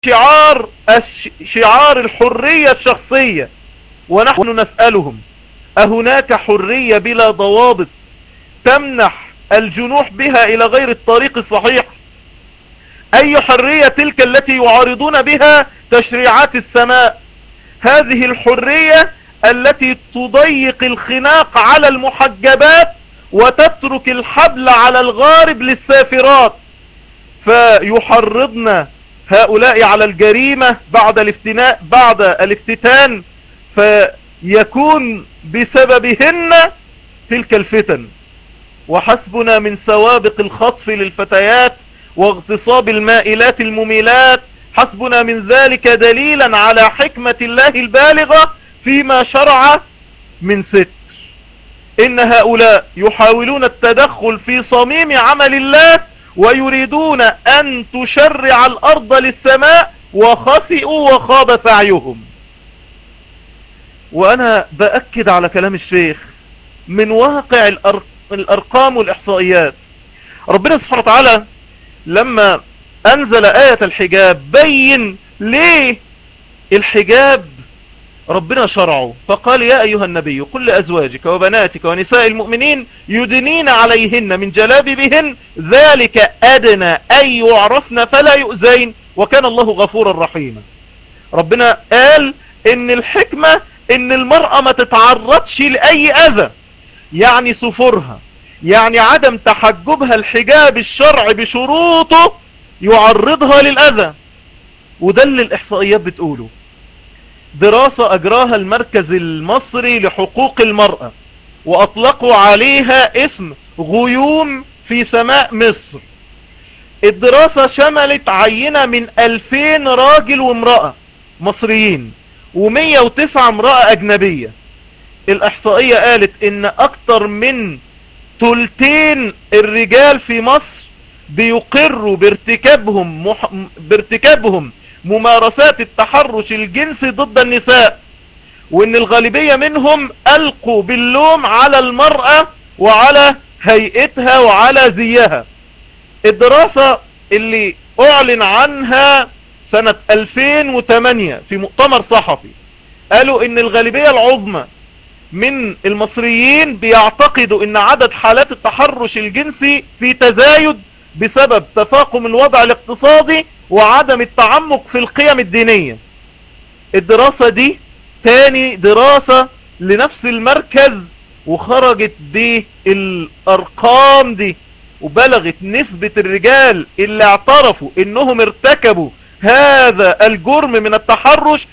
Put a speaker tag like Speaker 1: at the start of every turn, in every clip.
Speaker 1: شعار شعار الحرية الشخصية ونحن نسألهم أهناك حرية بلا ضوابط تمنح الجنوح بها إلى غير الطريق الصحيح أي حرية تلك التي يعارضون بها تشريعات السماء هذه الحرية التي تضيق الخناق على المحجبات وتترك الحبل على الغارب للسافرات فيحرضنا هؤلاء على الجريمة بعد الافتناء بعد الافتتان فيكون بسببهن تلك الفتن وحسبنا من سوابق الخطف للفتيات واغتصاب المائلات المميلات حسبنا من ذلك دليلا على حكمة الله البالغة فيما شرع من ست إن هؤلاء يحاولون التدخل في صميم عمل الله ويريدون أن تشرع الأرض للسماء وخسئوا وخاب سعيهم وأنا بأكد على كلام الشيخ من واقع الأرقام والإحصائيات ربنا سبحانه وتعالى لما أنزل آية الحجاب بين ليه الحجاب ربنا شرعه فقال يا أيها النبي قل لأزواجك وبناتك ونساء المؤمنين يدنين عليهن من جلابيبهن ذلك أدنى أن يعرفن فلا يؤذين وكان الله غفورا رحيما ربنا قال ان الحكمة ان المرأة ما تتعرضش لأي أذى يعني سفرها يعني عدم تحجبها الحجاب الشرع بشروطه يعرضها للأذى وده اللي الإحصائيات بتقوله دراسة أجراها المركز المصري لحقوق المرأة وأطلقوا عليها اسم غيوم في سماء مصر الدراسة شملت عينة من 2000 راجل وامرأة مصريين و109 امرأة أجنبية الإحصائية قالت إن أكتر من تلتين الرجال في مصر بيقروا بارتكابهم مح... بارتكابهم ممارسات التحرش الجنسي ضد النساء وان الغالبية منهم القوا باللوم على المرأة وعلى هيئتها وعلى زيها الدراسة اللي اعلن عنها سنة 2008 في مؤتمر صحفي قالوا ان الغالبية العظمى من المصريين بيعتقدوا ان عدد حالات التحرش الجنسي في تزايد بسبب تفاقم الوضع الاقتصادي وعدم التعمق في القيم الدينية الدراسة دي تاني دراسة لنفس المركز وخرجت بالارقام دي وبلغت نسبة الرجال اللي اعترفوا انهم ارتكبوا هذا الجرم من التحرش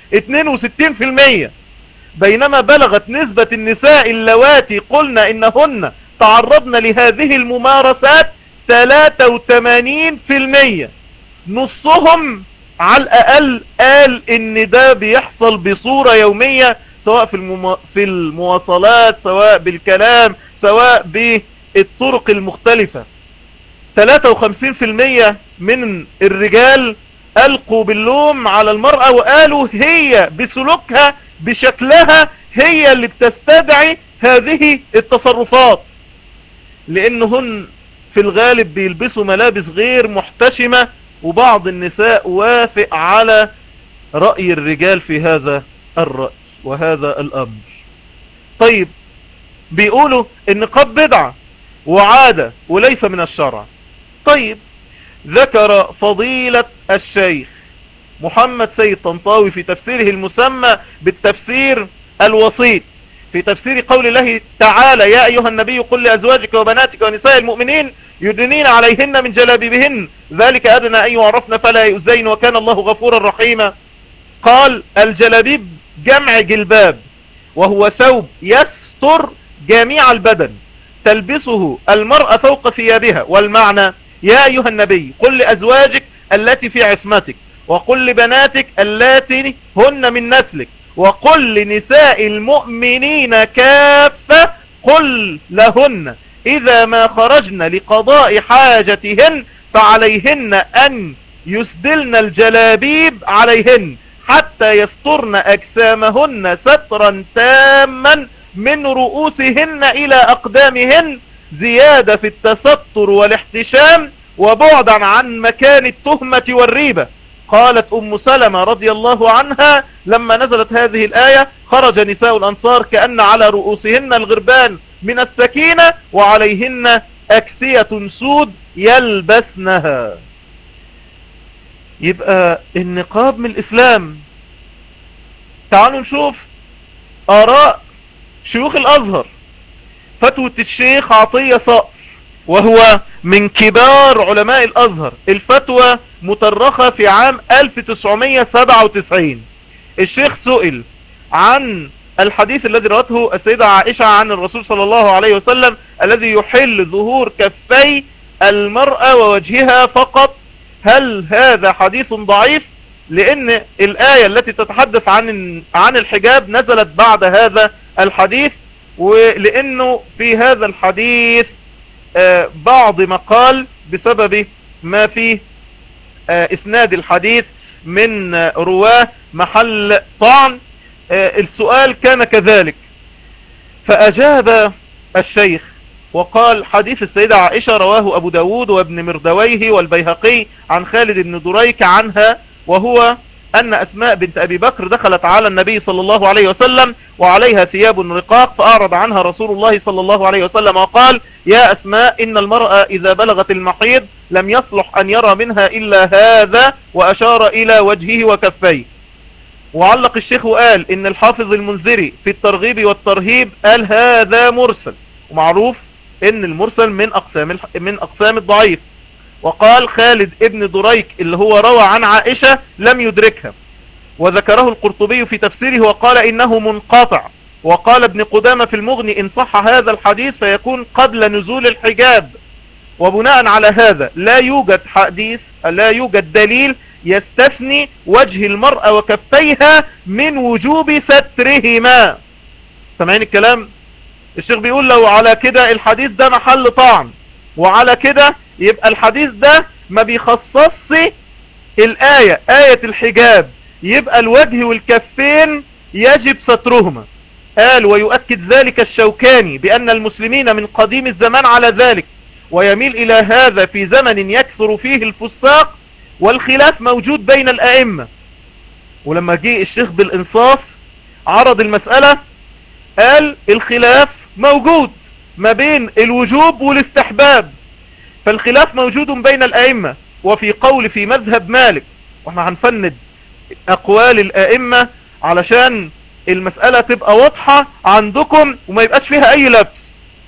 Speaker 1: 62% بينما بلغت نسبة النساء اللواتي قلنا انهن تعرضن لهذه الممارسات 83% نصهم على الاقل قال ان ده بيحصل بصورة يومية سواء في, المم... في المواصلات سواء بالكلام سواء بالطرق المختلفة 53% من الرجال ألقوا باللوم على المرأة وقالوا هي بسلوكها بشكلها هي اللي بتستدعي هذه التصرفات لأنهن في الغالب بيلبسوا ملابس غير محتشمة وبعض النساء وافق على رأي الرجال في هذا الرأي وهذا الأمر طيب بيقولوا النقاب بدعة وعادة وليس من الشرع طيب ذكر فضيلة الشيخ محمد سيد طنطاوي في تفسيره المسمى بالتفسير الوسيط في تفسير قول الله تعالى يا أيها النبي قل لأزواجك وبناتك ونساء المؤمنين يدنين عليهن من جلابيبهن ذلك أدنى أن يعرفن فلا يؤذين وكان الله غفورا رحيما قال الجلابيب جمع جلباب وهو ثوب يستر جميع البدن تلبسه المرأة فوق ثيابها والمعنى يا أيها النبي قل لأزواجك التي في عصمتك وقل لبناتك اللاتي هن من نسلك وقل لنساء المؤمنين كافة قل لهن إذا ما خرجن لقضاء حاجتهن فعليهن أن يسدلن الجلابيب عليهن حتى يسترن أجسامهن سترا تاما من رؤوسهن إلى أقدامهن زيادة في التستر والاحتشام وبعدا عن مكان التهمة والريبة قالت أم سلمة رضي الله عنها لما نزلت هذه الآية خرج نساء الأنصار كأن على رؤوسهن الغربان من السكينة وعليهن أكسية سود يلبسنها يبقى النقاب من الإسلام تعالوا نشوف آراء شيوخ الأزهر فتوى الشيخ عطية صقر وهو من كبار علماء الأزهر الفتوى مترخة في عام 1997 الشيخ سئل عن الحديث الذي رأته السيدة عائشة عن الرسول صلى الله عليه وسلم الذي يحل ظهور كفي المرأة ووجهها فقط هل هذا حديث ضعيف لان الآية التي تتحدث عن عن الحجاب نزلت بعد هذا الحديث ولانه في هذا الحديث آه، بعض مقال بسبب ما فيه آه، اسناد الحديث من رواه محل طعن آه، السؤال كان كذلك فأجاب الشيخ وقال حديث السيدة عائشة رواه أبو داود وابن مردويه والبيهقي عن خالد بن دريك عنها وهو أن أسماء بنت أبي بكر دخلت على النبي صلى الله عليه وسلم وعليها ثياب رقاق فأعرض عنها رسول الله صلى الله عليه وسلم وقال يا أسماء إن المرأة إذا بلغت المحيض لم يصلح أن يرى منها إلا هذا وأشار إلى وجهه وكفيه وعلق الشيخ وقال إن الحافظ المنذري في الترغيب والترهيب قال هذا مرسل ومعروف إن المرسل من أقسام, من أقسام الضعيف وقال خالد ابن دريك اللي هو روى عن عائشة لم يدركها وذكره القرطبي في تفسيره وقال إنه منقطع وقال ابن قدامة في المغني إن صح هذا الحديث فيكون قبل نزول الحجاب وبناء على هذا لا يوجد حديث لا يوجد دليل يستثني وجه المرأة وكفيها من وجوب سترهما سمعين الكلام الشيخ بيقول لو على كده الحديث ده محل طعن وعلى كده يبقى الحديث ده ما بيخصصش الآية آية الحجاب يبقى الوجه والكفين يجب سترهما قال ويؤكد ذلك الشوكاني بأن المسلمين من قديم الزمان على ذلك ويميل إلى هذا في زمن يكثر فيه الفساق والخلاف موجود بين الأئمة ولما جه الشيخ بالإنصاف عرض المسألة قال الخلاف موجود ما بين الوجوب والاستحباب فالخلاف موجود بين الأئمة وفي قول في مذهب مالك واحنا هنفند أقوال الأئمة علشان المسألة تبقى واضحة عندكم وما يبقاش فيها أي لبس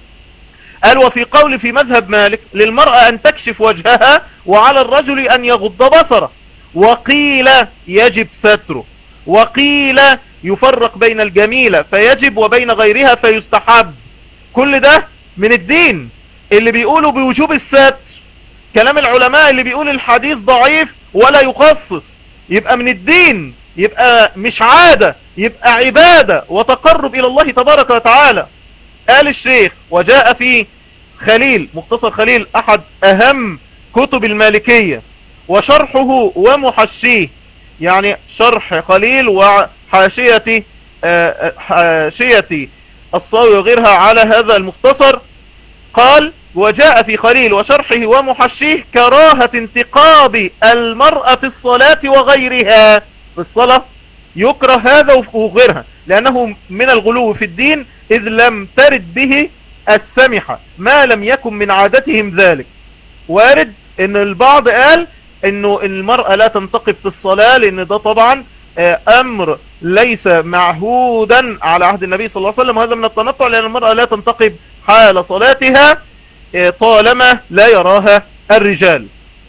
Speaker 1: قال وفي قول في مذهب مالك للمرأة أن تكشف وجهها وعلى الرجل أن يغض بصره وقيل يجب ستره وقيل يفرق بين الجميلة فيجب وبين غيرها فيستحب كل ده من الدين اللي بيقولوا بوجوب الستر كلام العلماء اللي بيقول الحديث ضعيف ولا يخصص يبقى من الدين يبقى مش عادة يبقى عبادة وتقرب إلى الله تبارك وتعالى قال الشيخ وجاء في خليل مختصر خليل أحد أهم كتب المالكية وشرحه ومحشيه يعني شرح خليل وحاشية آه، حاشية الصاوي وغيرها على هذا المختصر قال وجاء في خليل وشرحه ومحشيه كراهة انتقاب المرأة في الصلاة وغيرها في الصلاة يكره هذا وغيرها لأنه من الغلو في الدين إذ لم ترد به السمحة ما لم يكن من عادتهم ذلك وارد ان البعض قال انه المرأة لا تنتقب في الصلاة لان ده طبعا آه، امر ليس معهودا على عهد النبي صلى الله عليه وسلم وهذا من التنطع لان المرأة لا تنتقب حال صلاتها آه، طالما لا يراها الرجال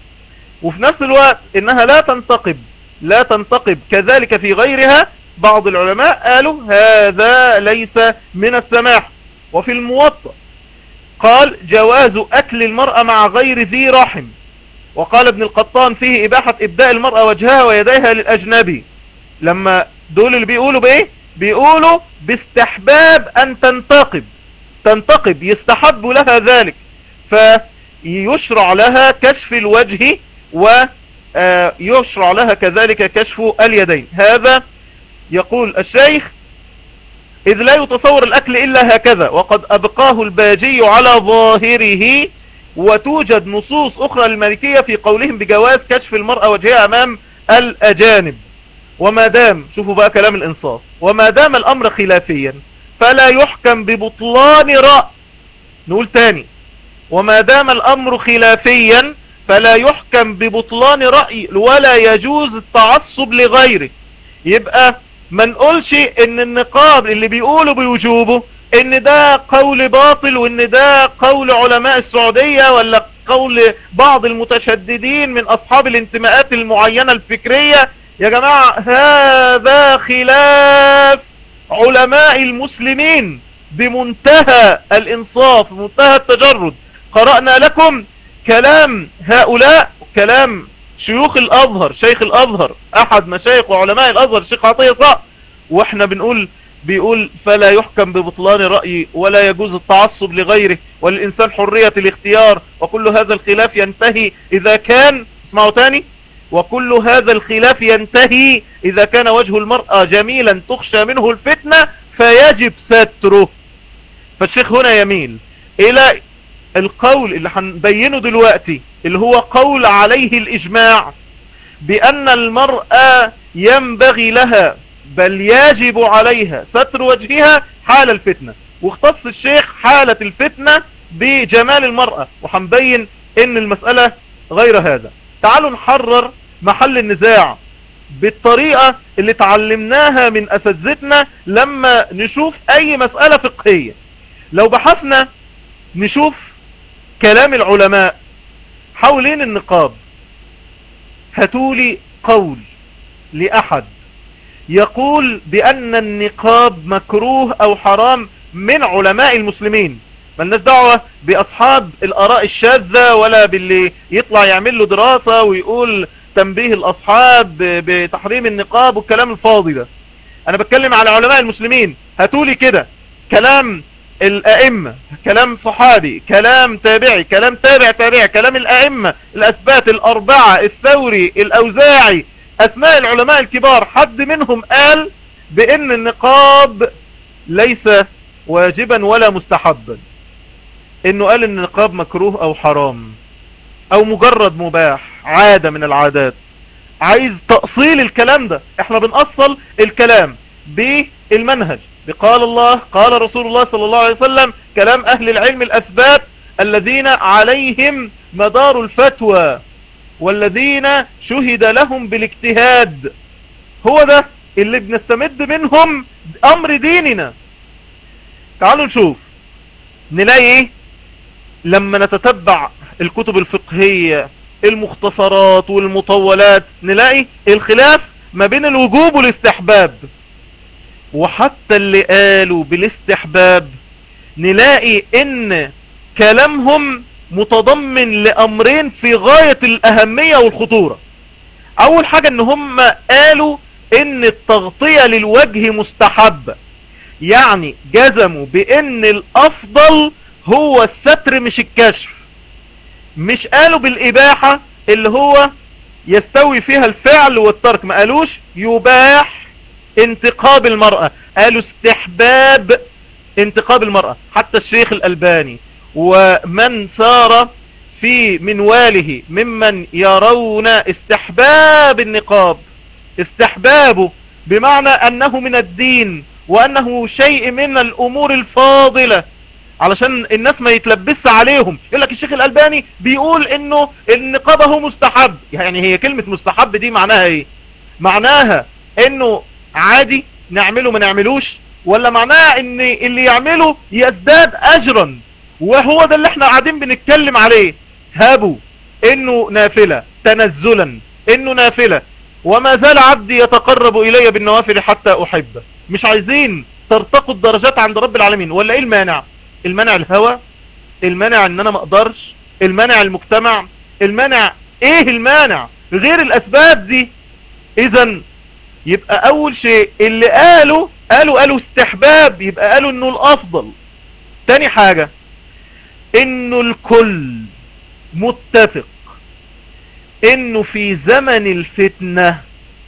Speaker 1: وفي نفس الوقت انها لا تنتقب لا تنتقب كذلك في غيرها بعض العلماء قالوا هذا ليس من السماح وفي الموطأ قال جواز أكل المرأة مع غير ذي رحم وقال ابن القطان فيه إباحة إبداء المرأة وجهها ويديها للأجنبي لما دول اللي بيقولوا بإيه بيقولوا باستحباب أن تنتقب تنتقب يستحب لها ذلك فيشرع لها كشف الوجه ويشرع لها كذلك كشف اليدين هذا يقول الشيخ إذ لا يتصور الأكل إلا هكذا وقد أبقاه الباجي على ظاهره وتوجد نصوص أخرى للمالكية في قولهم بجواز كشف المرأة وجهها أمام الأجانب وما دام شوفوا بقى كلام الإنصاف وما دام الأمر خلافيا فلا يحكم ببطلان رأي نقول تاني وما دام الأمر خلافيا فلا يحكم ببطلان رأي ولا يجوز التعصب لغيره يبقى ما نقولش ان النقاب اللي بيقولوا بوجوبه ان ده قول باطل وان ده قول علماء السعودية ولا قول بعض المتشددين من اصحاب الانتماءات المعينة الفكرية يا جماعة هذا خلاف علماء المسلمين بمنتهى الانصاف بمنتهى التجرد قرأنا لكم كلام هؤلاء كلام شيوخ الازهر شيخ الازهر احد مشايخ وعلماء الازهر الشيخ عطية صقر واحنا بنقول بيقول فلا يحكم ببطلان رأي ولا يجوز التعصب لغيره وللإنسان حرية الاختيار وكل هذا الخلاف ينتهي إذا كان اسمعوا تاني وكل هذا الخلاف ينتهي إذا كان وجه المرأة جميلا تخشى منه الفتنة فيجب ستره فالشيخ هنا يميل إلى القول اللي هنبينه دلوقتي اللي هو قول عليه الإجماع بأن المرأة ينبغي لها بل يجب عليها ستر وجهها حال الفتنة واختص الشيخ حالة الفتنة بجمال المرأة وحنبين ان المسألة غير هذا تعالوا نحرر محل النزاع بالطريقة اللي تعلمناها من أساتذتنا لما نشوف أي مسألة فقهية لو بحثنا نشوف كلام العلماء حولين النقاب هاتولي قول لأحد يقول بأن النقاب مكروه أو حرام من علماء المسلمين ملناش دعوة بأصحاب الأراء الشاذة ولا باللي يطلع يعمل له دراسة ويقول تنبيه الأصحاب بتحريم النقاب والكلام الفاضي ده أنا بتكلم على علماء المسلمين هاتولي كده كلام الأئمة كلام صحابي كلام تابعي كلام تابع تابع كلام الأئمة الأثبات الأربعة الثوري الأوزاعي أسماء العلماء الكبار حد منهم قال بأن النقاب ليس واجبا ولا مستحبا انه قال ان النقاب مكروه او حرام او مجرد مباح عادة من العادات عايز تأصيل الكلام ده احنا بنأصل الكلام بالمنهج بقال الله قال رسول الله صلى الله عليه وسلم كلام اهل العلم الاثبات الذين عليهم مدار الفتوى والذين شهد لهم بالاجتهاد هو ده اللي بنستمد منهم امر ديننا تعالوا نشوف نلاقي ايه لما نتتبع الكتب الفقهية المختصرات والمطولات نلاقي الخلاف ما بين الوجوب والاستحباب وحتى اللي قالوا بالاستحباب نلاقي ان كلامهم متضمن لأمرين في غاية الأهمية والخطورة أول حاجة ان هم قالوا ان التغطية للوجه مستحب يعني جزموا بان الأفضل هو الستر مش الكشف مش قالوا بالإباحة اللي هو يستوي فيها الفعل والترك ما قالوش يباح انتقاب المرأة قالوا استحباب انتقاب المرأة حتى الشيخ الألباني ومن سار في منواله ممن يرون استحباب النقاب استحبابه بمعنى أنه من الدين وأنه شيء من الأمور الفاضلة علشان الناس ما يتلبس عليهم يقول لك الشيخ الألباني بيقول انه النقاب هو مستحب يعني هي كلمة مستحب دي معناها ايه معناها انه عادي نعمله ما نعملوش ولا معناها ان اللي يعمله يزداد اجرا وهو ده اللي احنا قاعدين بنتكلم عليه هابوا انه نافلة تنزلا انه نافلة وما زال عبدي يتقرب الي بالنوافل حتى احبه مش عايزين ترتقوا الدرجات عند رب العالمين ولا ايه المانع المانع الهوى المانع ان انا ما اقدرش المانع المجتمع المانع ايه المانع غير الاسباب دي اذا يبقى اول شيء اللي قالوا قالوا قالوا استحباب يبقى قالوا انه الافضل تاني حاجة انه الكل متفق انه في زمن الفتنة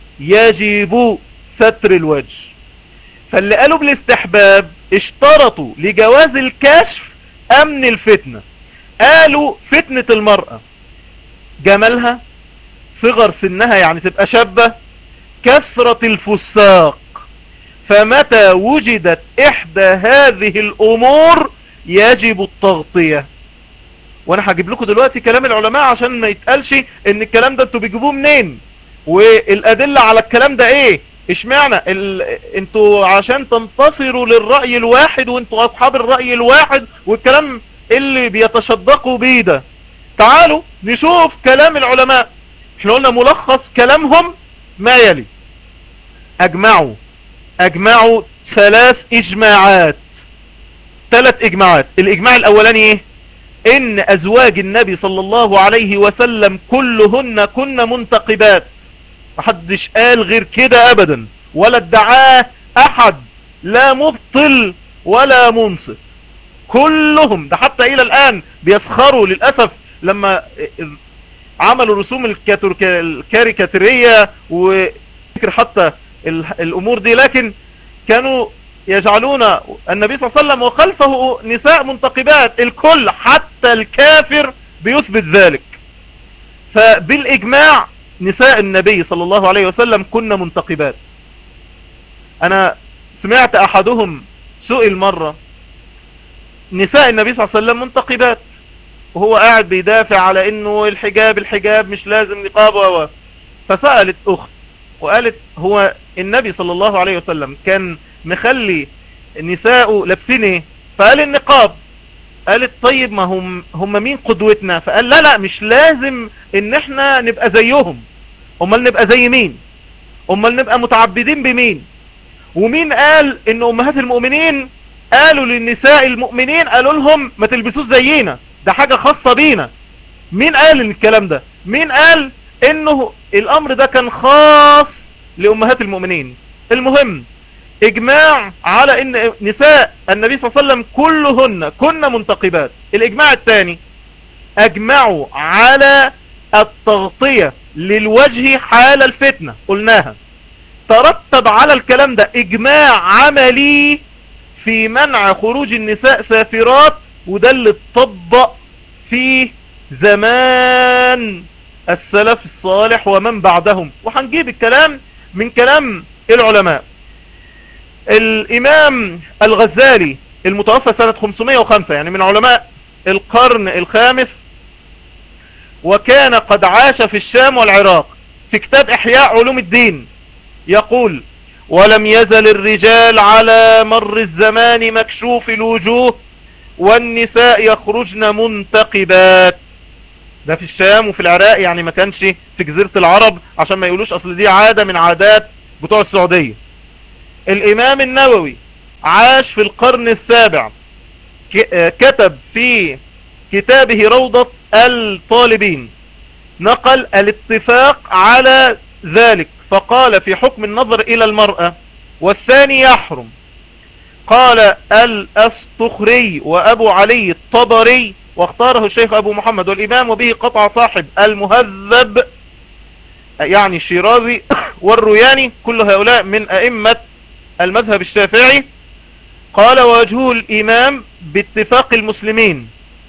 Speaker 1: يجب ستر الوجه فاللي قالوا بالاستحباب اشترطوا لجواز الكشف امن الفتنة قالوا فتنة المرأة جمالها صغر سنها يعني تبقى شابة كثرة الفساق فمتى وجدت احدى هذه الامور يجب التغطية وانا هجيب لكم دلوقتي كلام العلماء عشان ما يتقالش ان الكلام ده انتوا بيجيبوه منين والادلة على الكلام ده ايه اشمعنى ال... انتوا عشان تنتصروا للرأي الواحد وانتوا اصحاب الرأي الواحد والكلام اللي بيتشدقوا بيه ده تعالوا نشوف كلام العلماء احنا قلنا ملخص كلامهم ما يلي اجمعوا اجمعوا ثلاث اجماعات ثلاث اجماعات الاجماع الاولاني ايه ان ازواج النبي صلى الله عليه وسلم كلهن كن منتقبات محدش قال غير كده ابدا ولا ادعاه احد لا مبطل ولا منصف كلهم ده حتى الى الان بيسخروا للأسف لما عملوا رسوم الكاريكاتيرية وفكر حتى الامور دي لكن كانوا يجعلون النبي صلى الله عليه وسلم وخلفه نساء منتقبات الكل حتى الكافر بيثبت ذلك فبالإجماع نساء النبي صلى الله عليه وسلم كن منتقبات أنا سمعت أحدهم سئل مرة نساء النبي صلى الله عليه وسلم منتقبات وهو قاعد بيدافع على انه الحجاب الحجاب مش لازم نقاب فسألت اخت وقالت هو النبي صلى الله عليه وسلم كان مخلي نساءه لابسين ايه فقال النقاب قالت طيب ما هم هم مين قدوتنا فقال لا لا مش لازم ان احنا نبقى زيهم امال نبقى زي مين امال نبقى متعبدين بمين ومين قال ان امهات المؤمنين قالوا للنساء المؤمنين قالوا لهم ما تلبسوش زينا ده حاجة خاصة بينا مين قال الكلام ده مين قال انه الامر ده كان خاص لامهات المؤمنين المهم اجماع على ان نساء النبي صلى الله عليه وسلم كلهن كن منتقبات الاجماع الثاني اجمعوا على التغطية للوجه حال الفتنة قلناها ترتب على الكلام ده اجماع عملي في منع خروج النساء سافرات وده اللي اتطبق في زمان السلف الصالح ومن بعدهم وهنجيب الكلام من كلام العلماء الامام الغزالي المتوفى سنة 505 يعني من علماء القرن الخامس وكان قد عاش في الشام والعراق في كتاب احياء علوم الدين يقول ولم يزل الرجال على مر الزمان مكشوف الوجوه والنساء يخرجن منتقبات ده في الشام وفي العراق يعني ما كانش في جزيرة العرب عشان ما يقولوش اصل دي عادة من عادات بتوع السعودية الامام النووي عاش في القرن السابع كتب في كتابه روضة الطالبين نقل الاتفاق على ذلك فقال في حكم النظر الى المرأة والثاني يحرم قال الأسطخري وأبو علي الطبري واختاره الشيخ أبو محمد والإمام وبه قطع صاحب المهذب يعني الشيرازي والروياني كل هؤلاء من أئمة المذهب الشافعي قال وجهه الإمام باتفاق المسلمين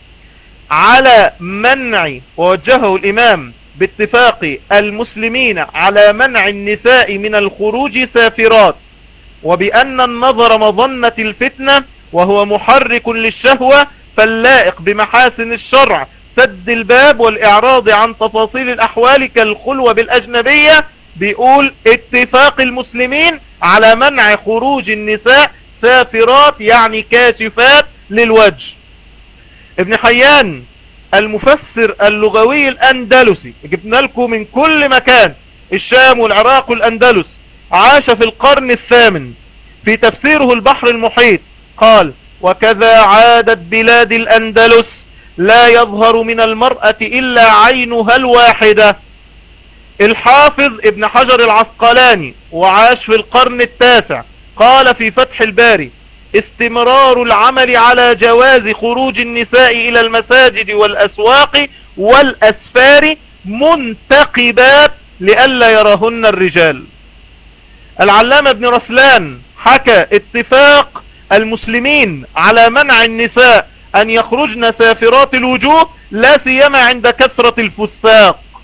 Speaker 1: على منع ووجهه الإمام باتفاق المسلمين على منع النساء من الخروج سافرات وبأن النظر مظنة الفتنة وهو محرك للشهوة فاللائق بمحاسن الشرع سد الباب والإعراض عن تفاصيل الأحوال كالخلوة بالأجنبية بيقول اتفاق المسلمين على منع خروج النساء سافرات يعني كاشفات للوجه ابن حيان المفسر اللغوي الأندلسي جبنا لكم من كل مكان الشام والعراق والأندلس عاش في القرن الثامن في تفسيره البحر المحيط قال وكذا عادت بلاد الأندلس لا يظهر من المرأة إلا عينها الواحدة الحافظ ابن حجر العسقلاني وعاش في القرن التاسع قال في فتح الباري استمرار العمل على جواز خروج النساء إلى المساجد والأسواق والأسفار منتقبات لئلا يراهن الرجال العلامة ابن رسلان حكى اتفاق المسلمين على منع النساء ان يخرجن سافرات الوجوه لا سيما عند كثرة الفساق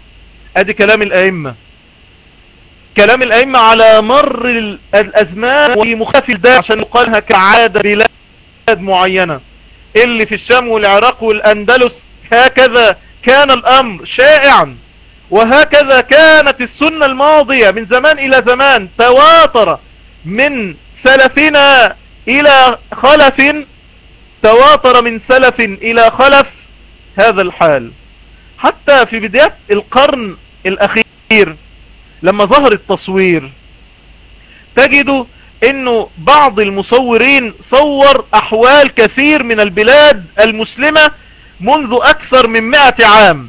Speaker 1: ادي كلام الائمة كلام الائمة على مر الازمان ومختفي ده عشان يقالها كعادة بلاد معينة اللي في الشام والعراق والاندلس هكذا كان الامر شائعا وهكذا كانت السنة الماضية من زمان الى زمان تواتر من سلفنا الى خلف تواتر من سلف الى خلف هذا الحال حتى في بداية القرن الاخير لما ظهر التصوير تجدوا انه بعض المصورين صور احوال كثير من البلاد المسلمة منذ اكثر من مئة عام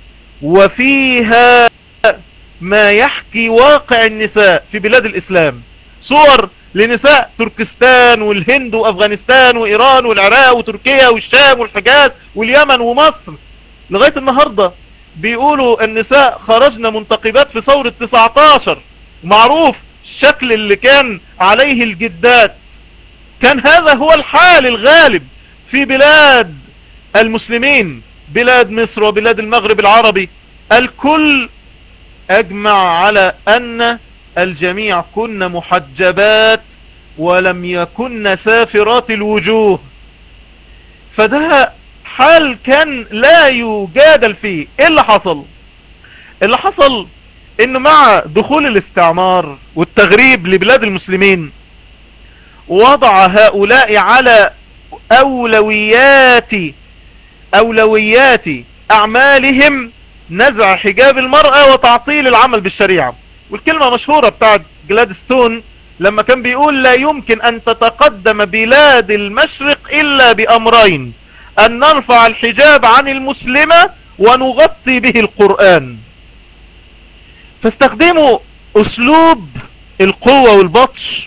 Speaker 1: وفيها ما يحكي واقع النساء في بلاد الاسلام صور لنساء تركستان والهند وافغانستان وايران والعراق وتركيا والشام والحجاز واليمن ومصر لغاية النهاردة بيقولوا النساء خرجنا منتقبات في ثورة 19 معروف الشكل اللي كان عليه الجدات كان هذا هو الحال الغالب في بلاد المسلمين بلاد مصر وبلاد المغرب العربي الكل اجمع على ان الجميع كن محجبات ولم يكن سافرات الوجوه فده حال كان لا يجادل فيه ايه اللي حصل اللي حصل ان مع دخول الاستعمار والتغريب لبلاد المسلمين وضع هؤلاء على اولويات اولويات اعمالهم نزع حجاب المرأة وتعطيل العمل بالشريعة والكلمة مشهورة بتاعت جلادستون لما كان بيقول لا يمكن ان تتقدم بلاد المشرق الا بامرين ان نرفع الحجاب عن المسلمة ونغطي به القرآن فاستخدموا اسلوب القوة والبطش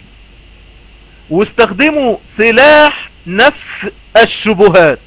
Speaker 1: واستخدموا سلاح نفس الشبهات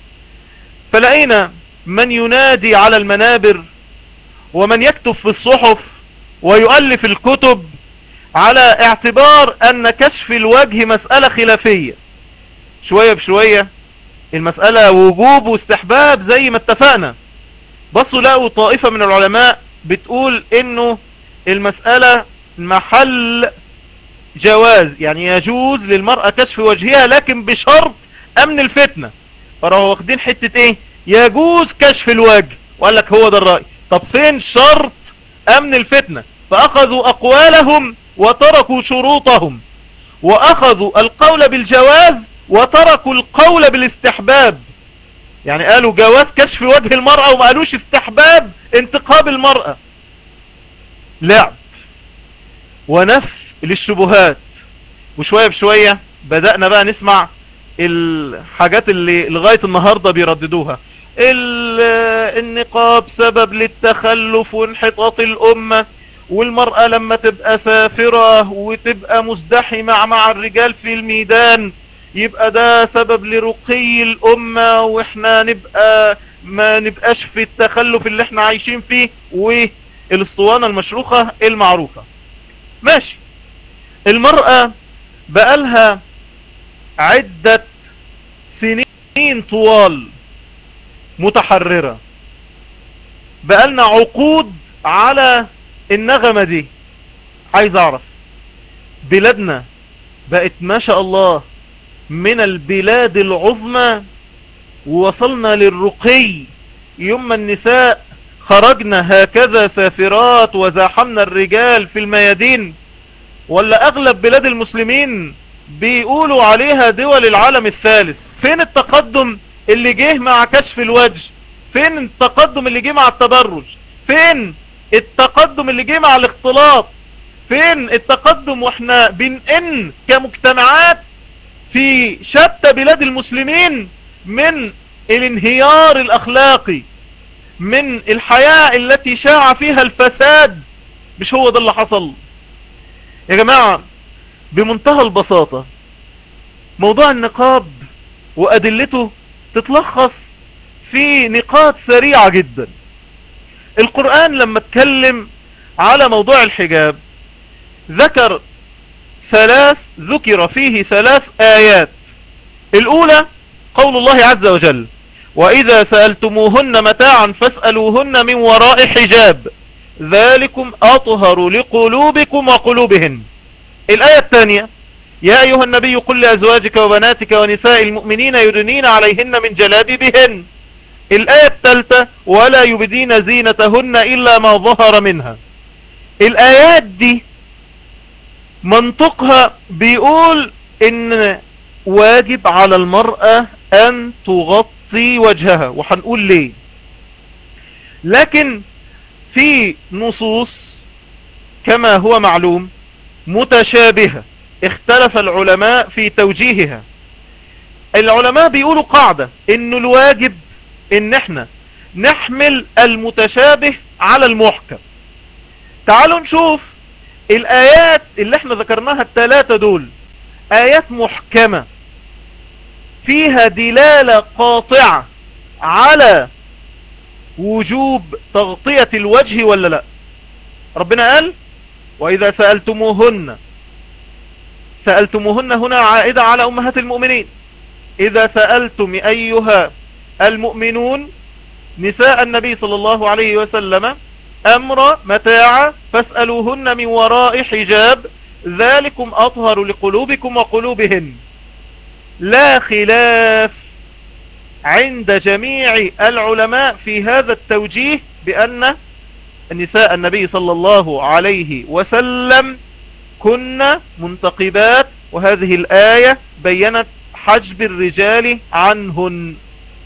Speaker 1: فلقينا من ينادي على المنابر ومن يكتب في الصحف ويؤلف الكتب على اعتبار ان كشف الوجه مسألة خلافية شوية بشوية المسألة وجوب واستحباب زي ما اتفقنا بصوا لقوا طائفة من العلماء بتقول انه المسألة محل جواز يعني يجوز للمرأة كشف وجهها لكن بشرط امن الفتنة فراهو واخدين حتة ايه يجوز كشف الوجه وقال لك هو ده الرأي طب فين شرط امن الفتنة فاخذوا اقوالهم وتركوا شروطهم واخذوا القول بالجواز وتركوا القول بالاستحباب يعني قالوا جواز كشف وجه المرأة وما قالوش استحباب انتقاب المرأة لعب ونف للشبهات وشوية بشوية بدأنا بقى نسمع الحاجات اللي لغاية النهاردة بيرددوها النقاب سبب للتخلف وانحطاط الأمة والمرأة لما تبقى سافرة وتبقى مزدحمة مع الرجال في الميدان يبقى ده سبب لرقي الأمة واحنا نبقى ما نبقاش في التخلف اللي احنا عايشين فيه والاسطوانة المشروخة المعروفة ماشي المرأة بقالها عدة سنين طوال متحررة بقالنا عقود على النغمة دي عايز اعرف بلادنا بقت ما شاء الله من البلاد العظمى ووصلنا للرقي يوم النساء خرجنا هكذا سافرات وزاحمنا الرجال في الميادين ولا اغلب بلاد المسلمين بيقولوا عليها دول العالم الثالث فين التقدم اللي جه مع كشف الوجه فين التقدم اللي جه مع التبرج فين التقدم اللي جه مع الاختلاط فين التقدم واحنا بنئن كمجتمعات في شتى بلاد المسلمين من الانهيار الاخلاقي من الحياة التي شاع فيها الفساد مش هو ده اللي حصل يا جماعة بمنتهى البساطة موضوع النقاب وأدلته تتلخص في نقاط سريعة جدا القرآن لما اتكلم على موضوع الحجاب ذكر ثلاث ذكر فيه ثلاث آيات الأولى قول الله عز وجل وإذا سألتموهن متاعا فاسألوهن من وراء حجاب ذلكم أطهر لقلوبكم وقلوبهن الآية الثانية يا أيها النبي قل لأزواجك وبناتك ونساء المؤمنين يدنين عليهن من جلابيبهن الآية الثالثة ولا يبدين زينتهن إلا ما ظهر منها الآيات دي منطقها بيقول ان واجب على المرأة ان تغطي وجهها وحنقول ليه لكن في نصوص كما هو معلوم متشابهة اختلف العلماء في توجيهها العلماء بيقولوا قاعدة ان الواجب ان احنا نحمل المتشابه على المحكم تعالوا نشوف الآيات اللي احنا ذكرناها الثلاثة دول آيات محكمة فيها دلالة قاطعة على وجوب تغطية الوجه ولا لا ربنا قال وإذا سألتموهن سألتموهن هنا عائدة على أمهات المؤمنين إذا سألتم أيها المؤمنون نساء النبي صلى الله عليه وسلم أمر متاع فاسألوهن من وراء حجاب ذلكم أطهر لقلوبكم وقلوبهن لا خلاف عند جميع العلماء في هذا التوجيه بأن نساء النبي صلى الله عليه وسلم كن منتقبات وهذه الآية بينت حجب الرجال عنهن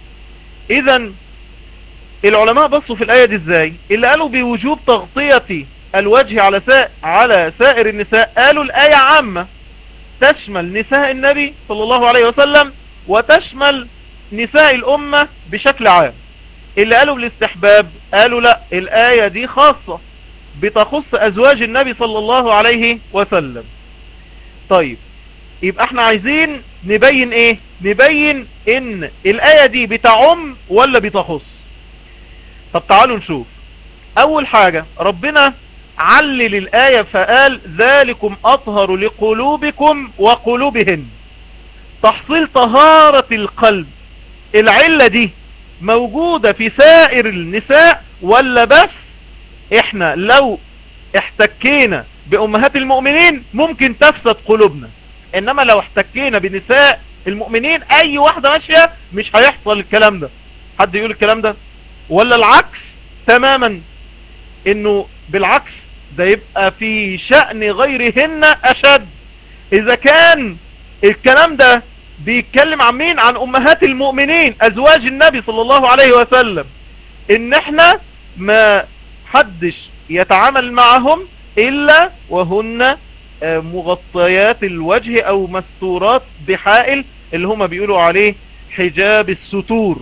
Speaker 1: إذا العلماء بصوا في الآية دي ازاي اللي قالوا بوجوب تغطية الوجه على سائر, على سائر النساء قالوا الآية عامة تشمل نساء النبي صلى الله عليه وسلم وتشمل نساء الأمة بشكل عام اللي قالوا بالاستحباب قالوا لا الآية دي خاصة بتخص أزواج النبي صلى الله عليه وسلم طيب يبقى احنا عايزين نبين ايه نبين ان الآية دي بتعم ولا بتخص طب تعالوا نشوف اول حاجة ربنا علل الآية فقال ذلكم أطهر لقلوبكم وقلوبهن تحصيل طهارة القلب العلة دي موجودة في سائر النساء ولا بس احنا لو احتكينا بأمهات المؤمنين ممكن تفسد قلوبنا انما لو احتكينا بنساء المؤمنين اي واحدة ماشية مش هيحصل الكلام ده حد يقول الكلام ده ولا العكس تماما انه بالعكس ده يبقى في شأن غيرهن اشد اذا كان الكلام ده بيتكلم عن مين عن امهات المؤمنين ازواج النبي صلى الله عليه وسلم ان احنا ما حدش يتعامل معهم الا وهن آه، مغطيات الوجه او مستورات بحائل اللي هما بيقولوا عليه حجاب الستور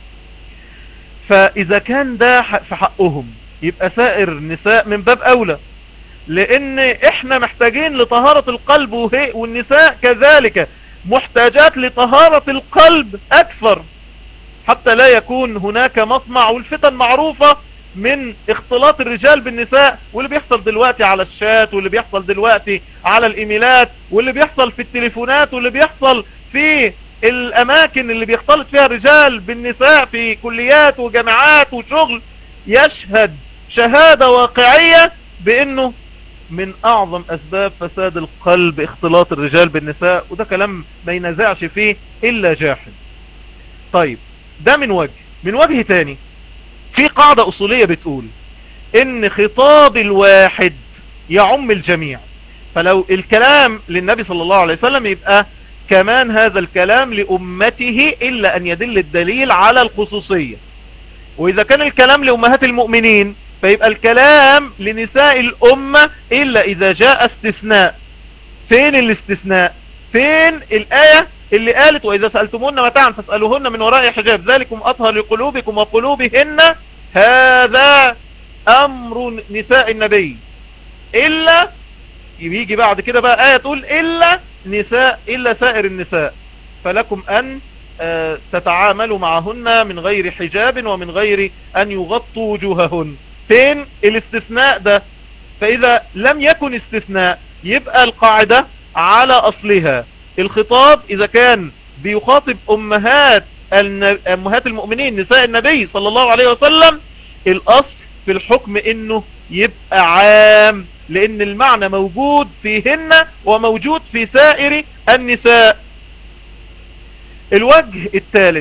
Speaker 1: فإذا كان ده في حقهم يبقى سائر النساء من باب أولى لأن إحنا محتاجين لطهارة القلب وهي والنساء كذلك محتاجات لطهارة القلب أكثر حتى لا يكون هناك مطمع والفتن معروفة من اختلاط الرجال بالنساء واللي بيحصل دلوقتي على الشات واللي بيحصل دلوقتي على الايميلات واللي بيحصل في التليفونات واللي بيحصل في الاماكن اللي بيختلط فيها الرجال بالنساء في كليات وجامعات وشغل يشهد شهادة واقعية بانه من اعظم اسباب فساد القلب اختلاط الرجال بالنساء وده كلام ما ينزعش فيه الا جاحد طيب ده من وجه من وجه تاني في قاعدة اصولية بتقول ان خطاب الواحد يعم الجميع فلو الكلام للنبي صلى الله عليه وسلم يبقى كمان هذا الكلام لأمته إلا أن يدل الدليل على الخصوصية وإذا كان الكلام لأمهات المؤمنين فيبقى الكلام لنساء الأمة إلا إذا جاء استثناء فين الاستثناء فين الآية اللي قالت وإذا سألتمون متاعا فاسألوهن من وراء حجاب ذلكم أطهر لقلوبكم وقلوبهن هذا أمر نساء النبي إلا يجي بعد كده بقى آية تقول إلا نساء إلا سائر النساء فلكم أن آه، تتعاملوا معهن من غير حجاب ومن غير أن يغطوا وجوههن فين الاستثناء ده فإذا لم يكن استثناء يبقى القاعدة على أصلها الخطاب إذا كان بيخاطب أمهات أمهات المؤمنين نساء النبي صلى الله عليه وسلم الأصل في الحكم إنه يبقى عام لان المعنى موجود فيهن وموجود في سائر النساء الوجه الثالث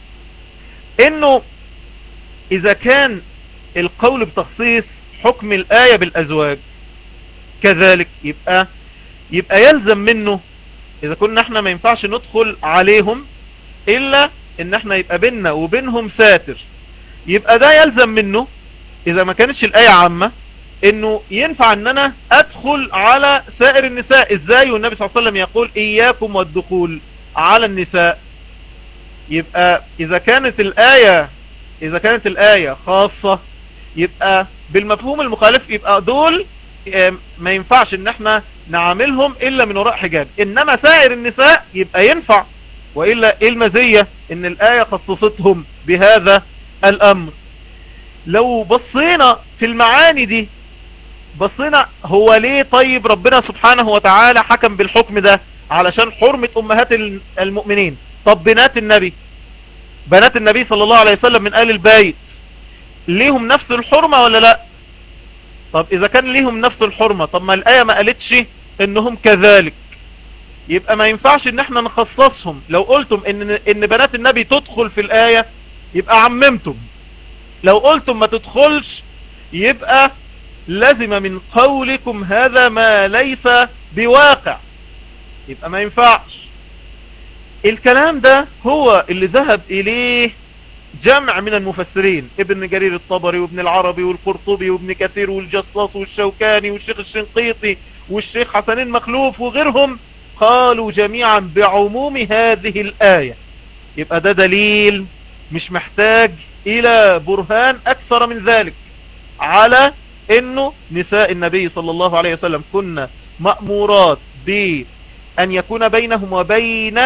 Speaker 1: انه اذا كان القول بتخصيص حكم الآية بالأزواج كذلك يبقى يبقى يلزم منه إذا كنا احنا ما ينفعش ندخل عليهم إلا إن احنا يبقى بيننا وبينهم ساتر يبقى ده يلزم منه إذا ما كانتش الآية عامة إنه ينفع إن أنا أدخل على سائر النساء إزاي والنبي صلى الله عليه وسلم يقول إياكم والدخول على النساء يبقى إذا كانت الآية إذا كانت الآية خاصة يبقى بالمفهوم المخالف يبقى دول ما ينفعش ان احنا نعاملهم الا من وراء حجاب انما سائر النساء يبقى ينفع وإلا ايه المزية ان الآية خصصتهم بهذا الامر لو بصينا في المعاني دي بصينا هو ليه طيب ربنا سبحانه وتعالى حكم بالحكم ده علشان حرمة امهات المؤمنين طب بنات النبي بنات النبي صلى الله عليه وسلم من آل البيت ليهم نفس الحرمة ولا لا طب اذا كان ليهم نفس الحرمة طب ما الآية ما قالتش انهم كذلك يبقى ما ينفعش ان احنا نخصصهم لو قلتم ان, إن بنات النبي تدخل في الآية يبقى عممتم لو قلتم ما تدخلش يبقى لازم من قولكم هذا ما ليس بواقع يبقى ما ينفعش الكلام ده هو اللي ذهب اليه جمع من المفسرين ابن جرير الطبري وابن العربي والقرطبي وابن كثير والجصاص والشوكاني والشيخ الشنقيطي والشيخ حسن المخلوف وغيرهم قالوا جميعا بعموم هذه الآية يبقى ده دليل مش محتاج إلى برهان أكثر من ذلك على أنه نساء النبي صلى الله عليه وسلم كنا مأمورات بأن يكون بينهم وبين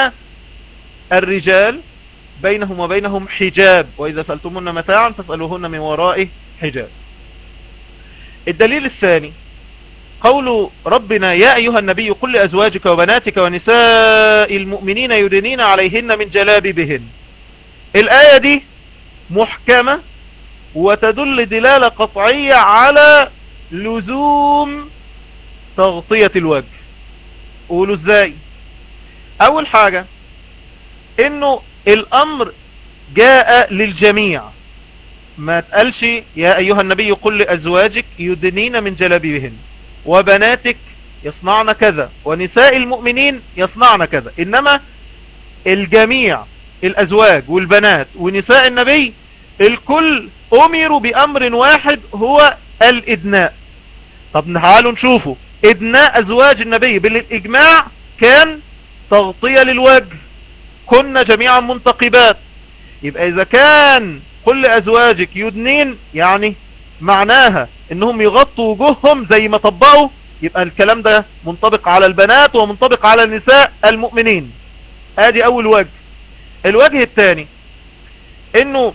Speaker 1: الرجال بينهم وبينهم حجاب وإذا سألتمون متاعا فاسألوهن من وراء حجاب الدليل الثاني قول ربنا يا أيها النبي قل لأزواجك وبناتك ونساء المؤمنين يدنين عليهن من جلابيبهن الآية دي محكمة وتدل دلالة قطعية على لزوم تغطية الوجه قولوا ازاي اول حاجة انه الامر جاء للجميع ما تقالش يا ايها النبي قل لازواجك يدنين من جلابيبهن وبناتك يصنعن كذا ونساء المؤمنين يصنعن كذا انما الجميع الازواج والبنات ونساء النبي الكل امروا بامر واحد هو الادناء طب تعالوا نشوفه ادناء ازواج النبي بالاجماع كان تغطية للوجه كنا جميعا منتقبات يبقى اذا كان كل ازواجك يدنين يعني معناها انهم يغطوا وجوههم زي ما طبقوا يبقى الكلام ده منطبق على البنات ومنطبق على النساء المؤمنين ادي اول وجه الوجه الثاني انه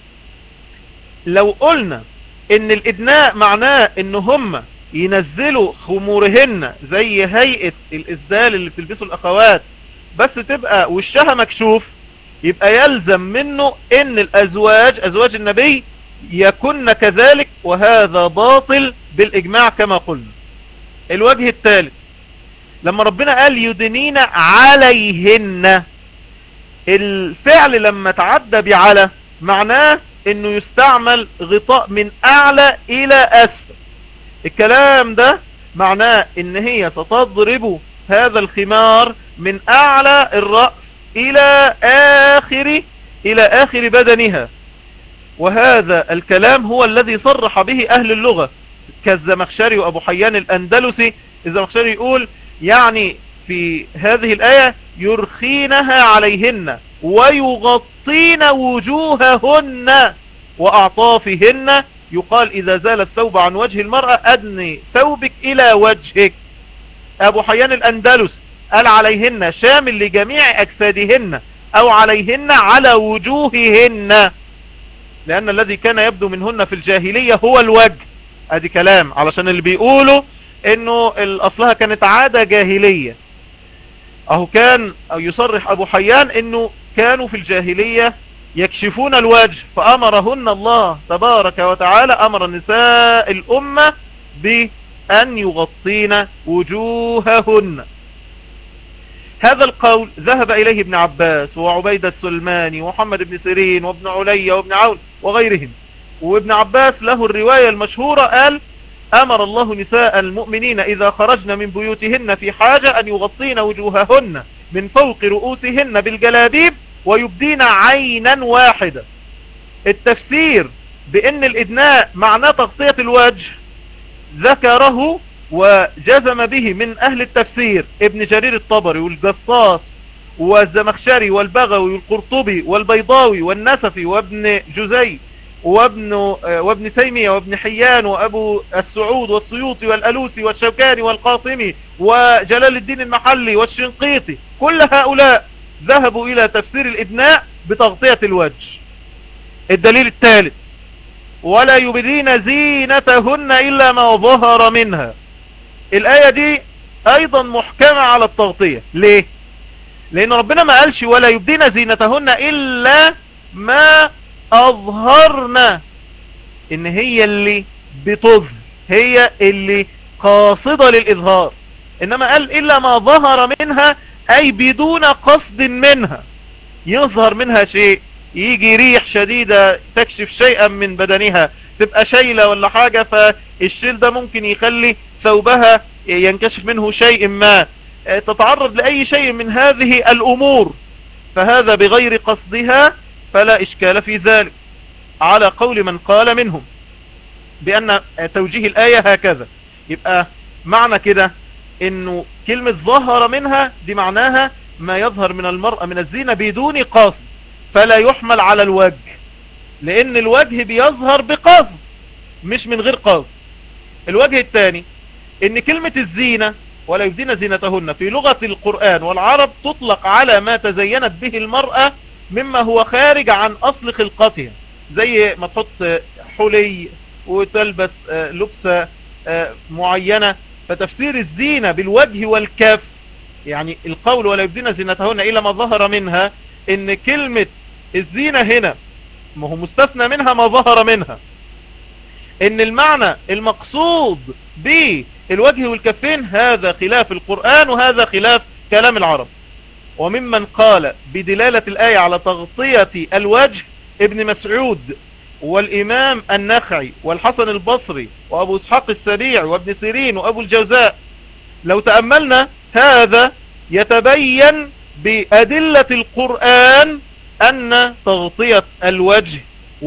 Speaker 1: لو قلنا ان الادناء معناه ان هم ينزلوا خمورهن زي هيئة الاسدال اللي بتلبسه الاخوات بس تبقى وشها مكشوف يبقى يلزم منه ان الازواج ازواج النبي يكن كذلك وهذا باطل بالاجماع كما قلنا الوجه الثالث لما ربنا قال يدنين عليهن الفعل لما تعدى بعلى معناه انه يستعمل غطاء من اعلى الى اسفل الكلام ده معناه ان هي ستضرب هذا الخمار من اعلى الرأس الى اخر الى اخر بدنها وهذا الكلام هو الذي صرح به اهل اللغة كالزمخشري وابو حيان الاندلسي الزمخشري يقول يعني في هذه الاية يرخينها عليهن ويغطين وجوههن واعطافهن يقال اذا زال الثوب عن وجه المرأة ادني ثوبك الى وجهك ابو حيان الاندلس قال عليهن شامل لجميع اجسادهن او عليهن على وجوههن لان الذي كان يبدو منهن في الجاهلية هو الوجه ادي كلام علشان اللي بيقولوا انه الاصلها كانت عادة جاهلية اهو كان او يصرح ابو حيان انه كانوا في الجاهلية يكشفون الوجه فأمرهن الله تبارك وتعالى أمر نساء الأمة بأن يغطين وجوههن هذا القول ذهب إليه ابن عباس وعبيد السلماني ومحمد بن سيرين وابن علي وابن عون وغيرهم وابن عباس له الرواية المشهورة قال أمر الله نساء المؤمنين إذا خرجن من بيوتهن في حاجة أن يغطين وجوههن من فوق رؤوسهن بالجلابيب ويبدين عينا واحدة التفسير بأن الإدناء معناه تغطية الوجه ذكره وجزم به من أهل التفسير ابن جرير الطبري والجصاص والزمخشري والبغوي والقرطبي والبيضاوي والنسفي وابن جزي وابن, وابن تيمية وابن حيان وابو السعود والسيوطي والالوسي والشوكاني والقاسمي وجلال الدين المحلي والشنقيطي كل هؤلاء ذهبوا الى تفسير الابناء بتغطية الوجه الدليل الثالث ولا يبدين زينتهن الا ما ظهر منها الآية دي ايضا محكمة على التغطية ليه لان ربنا ما قالش ولا يبدين زينتهن الا ما اظهرنا ان هي اللي بتظهر هي اللي قاصدة للاظهار انما قال الا ما ظهر منها اي بدون قصد منها يظهر منها شيء يجي ريح شديدة تكشف شيئا من بدنها تبقى شيلة ولا حاجة فالشيل ده ممكن يخلي ثوبها ينكشف منه شيء ما تتعرض لأي شيء من هذه الأمور فهذا بغير قصدها فلا إشكال في ذلك على قول من قال منهم بأن توجيه الآية هكذا يبقى معنى كده انه كلمة ظهر منها دي معناها ما يظهر من المرأة من الزينة بدون قصد فلا يحمل على الوجه لان الوجه بيظهر بقصد مش من غير قصد الوجه الثاني ان كلمة الزينة ولا يبدين زينتهن في لغة القرآن والعرب تطلق على ما تزينت به المرأة مما هو خارج عن اصل خلقتها زي ما تحط حلي وتلبس لبسة معينة فتفسير الزينة بالوجه والكف يعني القول ولا يبدين زينتهن إلا ما ظهر منها ان كلمة الزينة هنا ما هو مستثنى منها ما ظهر منها ان المعنى المقصود بالوجه والكفين هذا خلاف القرآن وهذا خلاف كلام العرب وممن قال بدلالة الآية على تغطية الوجه ابن مسعود والإمام النخعي والحسن البصري وأبو اسحاق السريع وابن سيرين وأبو الجوزاء لو تأملنا هذا يتبين بأدلة القرآن أن تغطية الوجه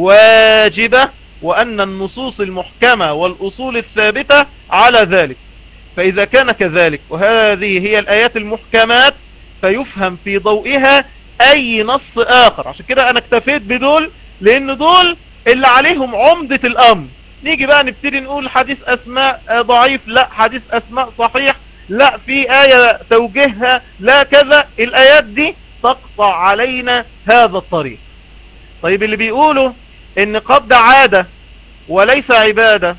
Speaker 1: واجبة وأن النصوص المحكمة والأصول الثابتة على ذلك فإذا كان كذلك وهذه هي الآيات المحكمات فيفهم في ضوئها أي نص آخر عشان كده أنا اكتفيت بدول لأن دول اللي عليهم عمدة الأمر نيجي بقى نبتدي نقول حديث أسماء ضعيف لا حديث أسماء صحيح لا في آية توجيهها لا كذا الآيات دي تقطع علينا هذا الطريق طيب اللي بيقولوا ان قبض عادة وليس عبادة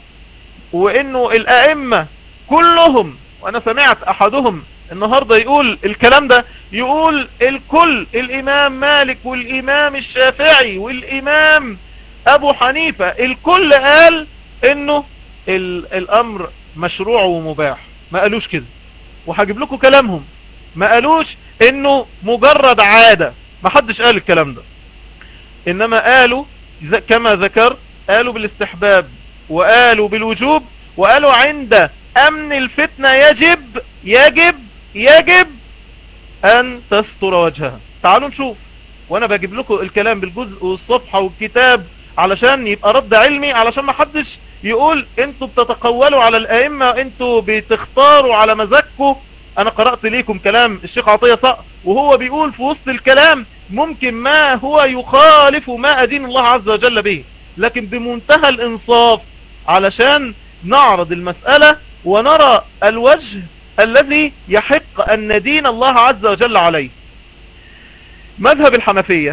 Speaker 1: وانه الائمة كلهم وانا سمعت احدهم النهاردة يقول الكلام ده يقول الكل الامام مالك والامام الشافعي والامام ابو حنيفة الكل قال انه الامر مشروع ومباح ما قالوش كده وهجيب لكم كلامهم ما قالوش انه مجرد عادة ما حدش قال الكلام ده انما قالوا كما ذكرت قالوا بالاستحباب وقالوا بالوجوب وقالوا عند امن الفتنة يجب يجب يجب ان تستر وجهها تعالوا نشوف وانا بجيب لكم الكلام بالجزء والصفحة والكتاب علشان يبقى رد علمي علشان ما حدش يقول انتوا بتتقولوا على الائمة انتوا بتختاروا على مزاجكم انا قرأت ليكم كلام الشيخ عطية صقر وهو بيقول في وسط الكلام ممكن ما هو يخالف ما أدين الله عز وجل به لكن بمنتهى الإنصاف علشان نعرض المسألة ونرى الوجه الذي يحق أن ندين الله عز وجل عليه مذهب الحنفية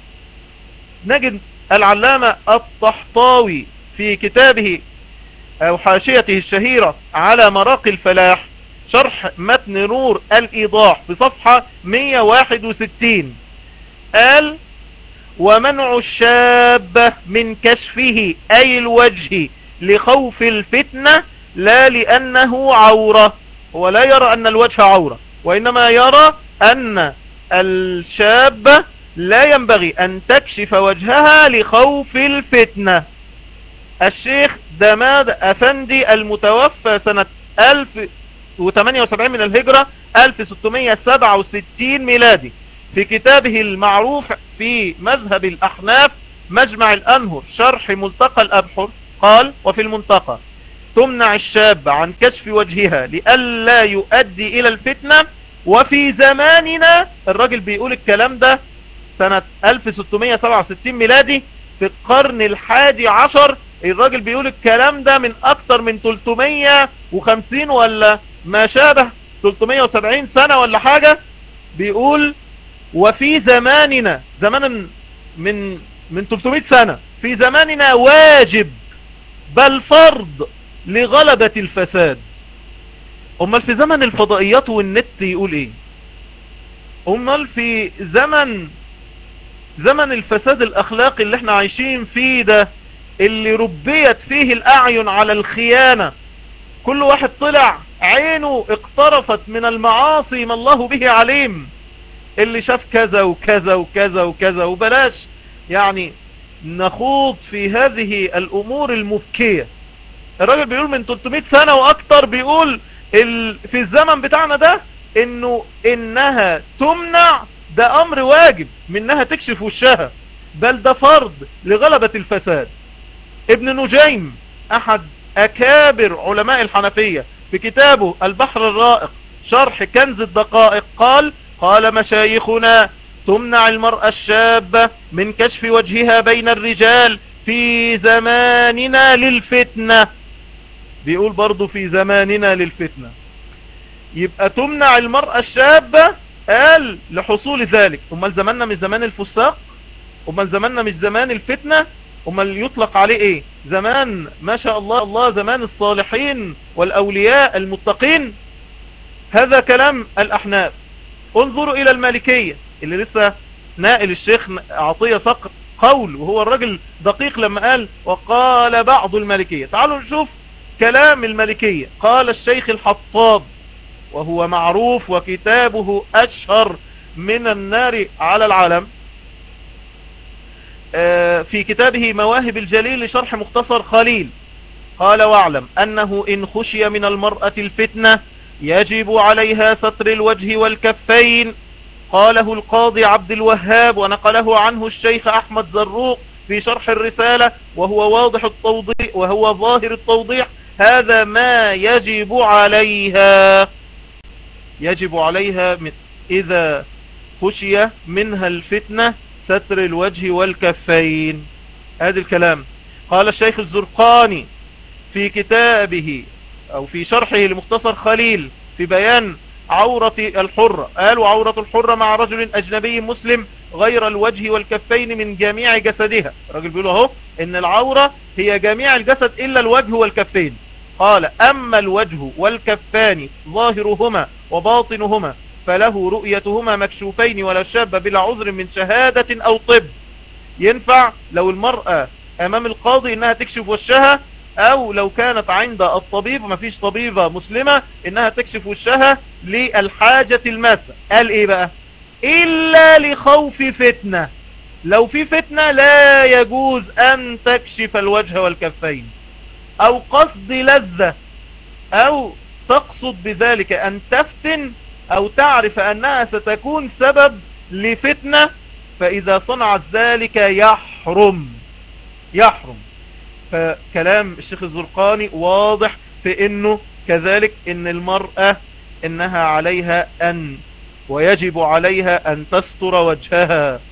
Speaker 1: نجد العلامة الطحطاوي في كتابه أو حاشيته الشهيرة على مراقي الفلاح شرح متن نور الإيضاح في صفحة 161 قال ومنع الشاب من كشفه أي الوجه لخوف الفتنة لا لأنه عورة هو لا يرى أن الوجه عورة وإنما يرى أن الشاب لا ينبغي أن تكشف وجهها لخوف الفتنة الشيخ دماد أفندي المتوفى سنة 1078 من الهجرة 1667 ميلادي في كتابه المعروف في مذهب الأحناف مجمع الأنهر شرح ملتقى الأبحر قال وفي المنتقى تمنع الشاب عن كشف وجهها لألا يؤدي إلى الفتنة وفي زماننا الراجل بيقول الكلام ده سنة 1667 ميلادي في القرن الحادي عشر الراجل بيقول الكلام ده من اكتر من 350 ولا ما شابه 370 سنة ولا حاجة بيقول وفي زماننا زمان من من 300 سنة في زماننا واجب بل فرض لغلبة الفساد امال في زمن الفضائيات والنت يقول ايه امال في زمن زمن الفساد الاخلاقي اللي احنا عايشين فيه ده اللي ربيت فيه الاعين على الخيانة كل واحد طلع عينه اقترفت من المعاصي ما الله به عليم اللي شاف كذا وكذا وكذا وكذا وبلاش يعني نخوض في هذه الامور المبكية الراجل بيقول من 300 سنة واكتر بيقول في الزمن بتاعنا ده انه انها تمنع ده امر واجب منها تكشف وشها بل ده فرض لغلبة الفساد ابن نجيم احد اكابر علماء الحنفية في كتابه البحر الرائق شرح كنز الدقائق قال قال مشايخنا تمنع المرأة الشابة من كشف وجهها بين الرجال في زماننا للفتنة بيقول برضو في زماننا للفتنة يبقى تمنع المرأة الشابة قال لحصول ذلك امال زماننا مش زمان الفساق امال زماننا مش زمان الفتنة امال يطلق عليه ايه زمان ما شاء الله الله زمان الصالحين والاولياء المتقين هذا كلام الاحناف انظروا الى المالكية اللي لسه نائل الشيخ عطية صقر قول وهو الرجل دقيق لما قال وقال بعض المالكية تعالوا نشوف كلام المالكية قال الشيخ الحطاب وهو معروف وكتابه أشهر من النار على العالم آه، في كتابه مواهب الجليل لشرح مختصر خليل قال واعلم أنه إن خشي من المرأة الفتنة يجب عليها ستر الوجه والكفين قاله القاضي عبد الوهاب ونقله عنه الشيخ أحمد زروق في شرح الرسالة وهو واضح التوضيح وهو ظاهر التوضيح هذا ما يجب عليها يجب عليها إذا خشي منها الفتنة ستر الوجه والكفين هذا الكلام قال الشيخ الزرقاني في كتابه أو في شرحه لمختصر خليل في بيان عورة الحرة قال وعورة الحرة مع رجل أجنبي مسلم غير الوجه والكفين من جميع جسدها الرجل بيقول اهو ان العورة هي جميع الجسد إلا الوجه والكفين قال أما الوجه والكفان ظاهرهما وباطنهما فله رؤيتهما مكشوفين ولا شاب بلا عذر من شهادة أو طب ينفع لو المرأة أمام القاضي إنها تكشف وشها أو لو كانت عند الطبيب ما فيش طبيبة مسلمة إنها تكشف وشها للحاجة الماسة قال إيه بقى إلا لخوف فتنة لو في فتنة لا يجوز أن تكشف الوجه والكفين أو قصد لذة أو تقصد بذلك أن تفتن أو تعرف أنها ستكون سبب لفتنة فإذا صنعت ذلك يحرم يحرم فكلام الشيخ الزرقاني واضح في أنه كذلك أن المرأة إنها عليها أن ويجب عليها أن تستر وجهها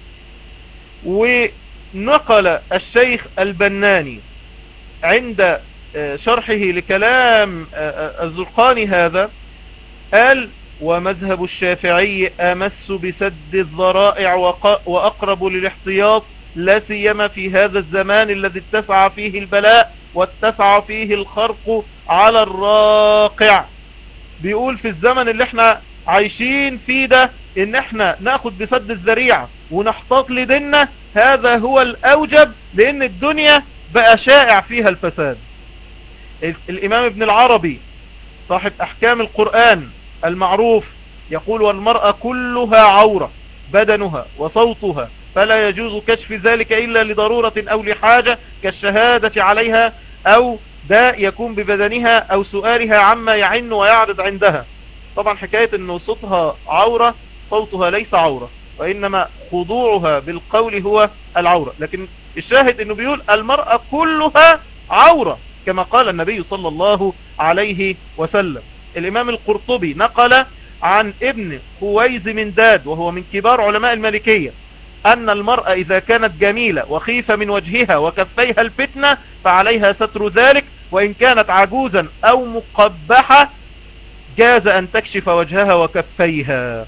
Speaker 1: ونقل الشيخ البناني عند شرحه لكلام الزرقاني هذا قال ومذهب الشافعي أمس بسد الذرائع وأقرب للاحتياط لا سيما في هذا الزمان الذي اتسع فيه البلاء واتسع فيه الخرق على الراقع بيقول في الزمن اللي احنا عايشين فيه ده ان احنا ناخد بسد الذريعة ونحتاط لديننا هذا هو الأوجب لأن الدنيا بقى شائع فيها الفساد الإمام ابن العربي صاحب أحكام القرآن المعروف يقول والمرأة كلها عورة بدنها وصوتها فلا يجوز كشف ذلك إلا لضرورة أو لحاجة كالشهادة عليها أو داء يكون ببدنها أو سؤالها عما يعن ويعرض عندها طبعا حكاية أنه صوتها عورة صوتها ليس عورة وإنما خضوعها بالقول هو العورة لكن الشاهد أنه بيقول المرأة كلها عورة كما قال النبي صلى الله عليه وسلم الإمام القرطبي نقل عن ابن خويز من داد وهو من كبار علماء المالكية أن المرأة إذا كانت جميلة وخيفة من وجهها وكفيها الفتنة فعليها ستر ذلك وإن كانت عجوزا أو مقبحة جاز أن تكشف وجهها وكفيها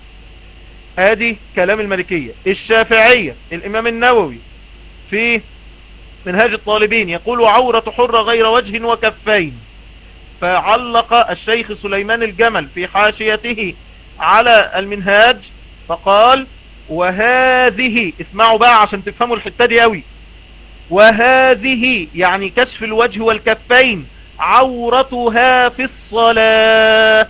Speaker 1: هذه كلام الملكية الشافعية الإمام النووي في منهاج الطالبين يقول عورة حرة غير وجه وكفين فعلق الشيخ سليمان الجمل في حاشيته على المنهاج فقال وهذه اسمعوا بقى عشان تفهموا الحتة دي قوي وهذه يعني كشف الوجه والكفين عورتها في الصلاة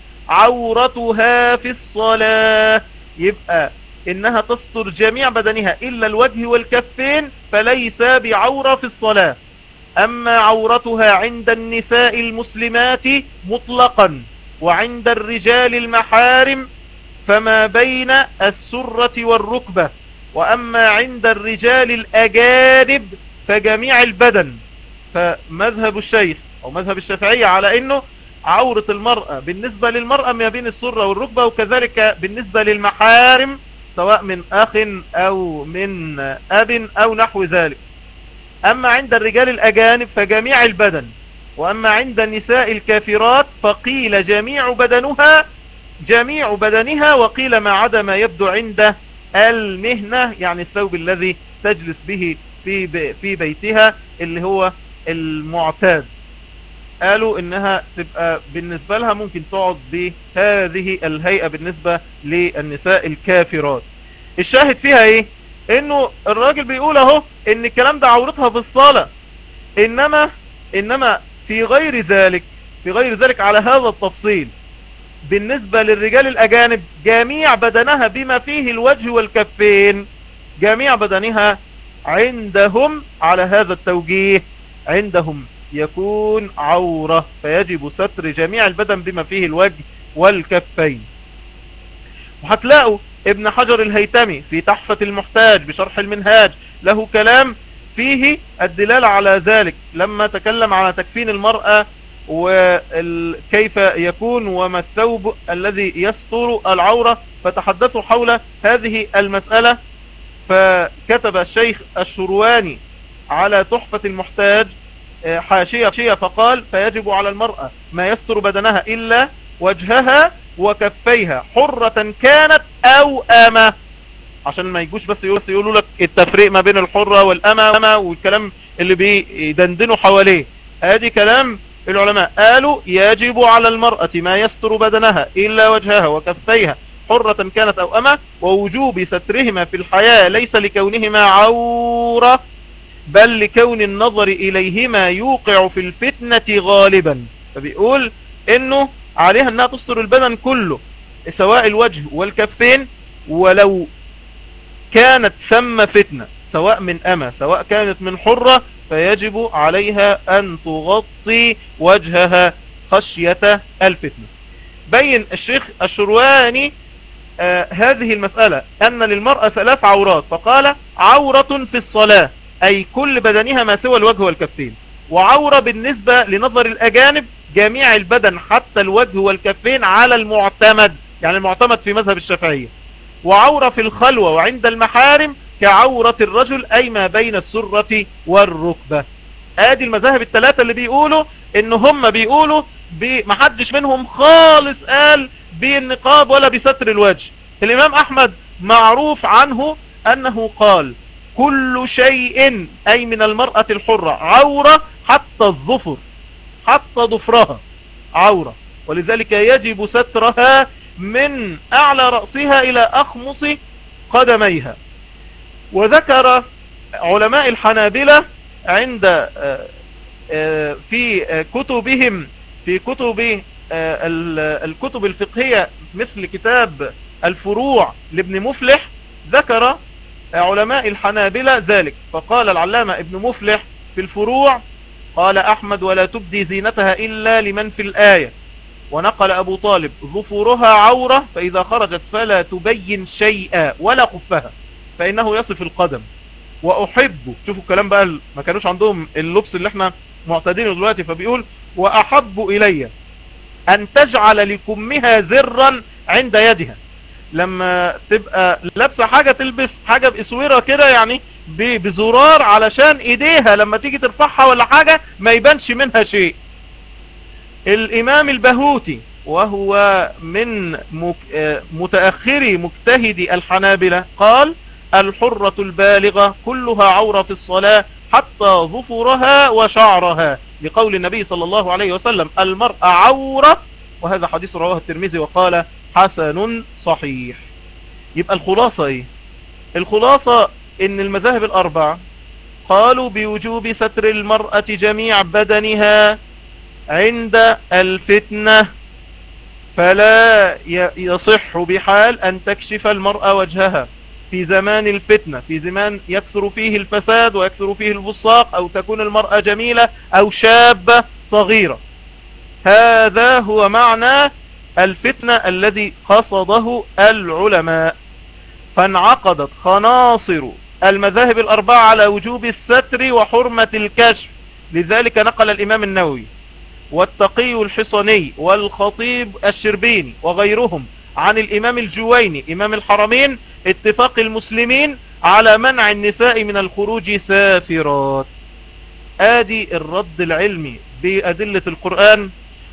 Speaker 1: عورتها في الصلاة يبقى انها تستر جميع بدنها الا الوجه والكفين فليس بعورة في الصلاة اما عورتها عند النساء المسلمات مطلقا وعند الرجال المحارم فما بين السرة والركبة وأما عند الرجال الأجانب فجميع البدن فمذهب الشيخ أو مذهب الشافعية على أنه عورة المرأة بالنسبة للمرأة ما بين السرة والركبة وكذلك بالنسبة للمحارم سواء من أخ أو من أب أو نحو ذلك أما عند الرجال الأجانب فجميع البدن وأما عند النساء الكافرات فقيل جميع بدنها جميع بدنها وقيل ما عدا ما يبدو عند المهنة يعني الثوب الذي تجلس به في في بيتها اللي هو المعتاد قالوا انها تبقى بالنسبة لها ممكن تقعد بهذه الهيئة بالنسبة للنساء الكافرات الشاهد فيها ايه انه الراجل بيقول اهو ان الكلام ده عورتها في الصلاة انما انما في غير ذلك في غير ذلك على هذا التفصيل بالنسبة للرجال الأجانب جميع بدنها بما فيه الوجه والكفين جميع بدنها عندهم على هذا التوجيه عندهم يكون عورة فيجب ستر جميع البدن بما فيه الوجه والكفين وهتلاقوا ابن حجر الهيتمي في تحفة المحتاج بشرح المنهاج له كلام فيه الدلالة على ذلك لما تكلم على تكفين المرأة وكيف يكون وما الثوب الذي يستر العورة فتحدثوا حول هذه المسألة فكتب الشيخ الشرواني على تحفة المحتاج آه، حاشية فقال فيجب على المرأة ما يستر بدنها إلا وجهها وكفيها حرة كانت أو أمة عشان ما يجوش بس يقولوا لك التفريق ما بين الحرة والأمة والكلام اللي بيدندنوا حواليه ادي كلام العلماء قالوا يجب على المرأة ما يستر بدنها إلا وجهها وكفيها حرة كانت أو أما ووجوب سترهما في الحياة ليس لكونهما عورة بل لكون النظر إليهما يوقع في الفتنة غالبا فبيقول إنه عليها أنها تستر البدن كله سواء الوجه والكفين ولو كانت ثم فتنة سواء من أما سواء كانت من حرة فيجب عليها أن تغطي وجهها خشية الفتنة بين الشيخ الشرواني آه هذه المسألة أن للمرأة ثلاث عورات فقال عورة في الصلاة أي كل بدنها ما سوى الوجه والكفين وعورة بالنسبة لنظر الأجانب جميع البدن حتى الوجه والكفين على المعتمد يعني المعتمد في مذهب الشافعية وعورة في الخلوة وعند المحارم كعورة الرجل أي ما بين السرة والركبة ادي المذاهب الثلاثة اللي بيقولوا ان هم بيقولوا محدش منهم خالص قال بالنقاب ولا بستر الوجه الامام احمد معروف عنه انه قال كل شيء اي من المرأة الحرة عورة حتى الظفر حتى ظفرها عورة ولذلك يجب سترها من اعلى رأسها الى اخمص قدميها وذكر علماء الحنابلة عند في كتبهم في كتب الكتب الفقهية مثل كتاب الفروع لابن مفلح ذكر علماء الحنابلة ذلك فقال العلامة ابن مفلح في الفروع قال أحمد ولا تبدي زينتها إلا لمن في الآية ونقل أبو طالب ظفورها عورة فإذا خرجت فلا تبين شيئا ولا خفها فإنه يصف القدم وأحب شوفوا الكلام بقى ما كانوش عندهم اللبس اللي احنا معتادينه دلوقتي فبيقول وأحب إلي أن تجعل لكمها زرا عند يدها لما تبقى لابسة حاجة تلبس حاجة بإسورة كده يعني بزرار علشان ايديها لما تيجي ترفعها ولا حاجة ما يبانش منها شيء الامام البهوتي وهو من متأخري مجتهدي الحنابلة قال الحرة البالغة كلها عورة في الصلاة حتى ظفرها وشعرها لقول النبي صلى الله عليه وسلم المرأة عورة وهذا حديث رواه الترمذي وقال حسن صحيح يبقى الخلاصة ايه الخلاصة ان المذاهب الاربع قالوا بوجوب ستر المرأة جميع بدنها عند الفتنة فلا يصح بحال ان تكشف المرأة وجهها في زمان الفتنة في زمان يكثر فيه الفساد ويكثر فيه البصاق او تكون المرأة جميلة او شابة صغيرة هذا هو معنى الفتنة الذي قصده العلماء فانعقدت خناصر المذاهب الأربعة على وجوب الستر وحرمة الكشف لذلك نقل الإمام النووي والتقي الحصني والخطيب الشربيني وغيرهم عن الإمام الجويني إمام الحرمين اتفاق المسلمين على منع النساء من الخروج سافرات آدي الرد العلمي بأدلة القرآن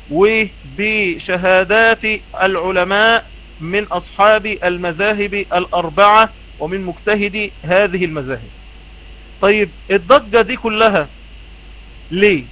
Speaker 1: وبشهادات العلماء من أصحاب المذاهب الأربعة ومن مجتهدي هذه المذاهب طيب الضجة دي كلها ليه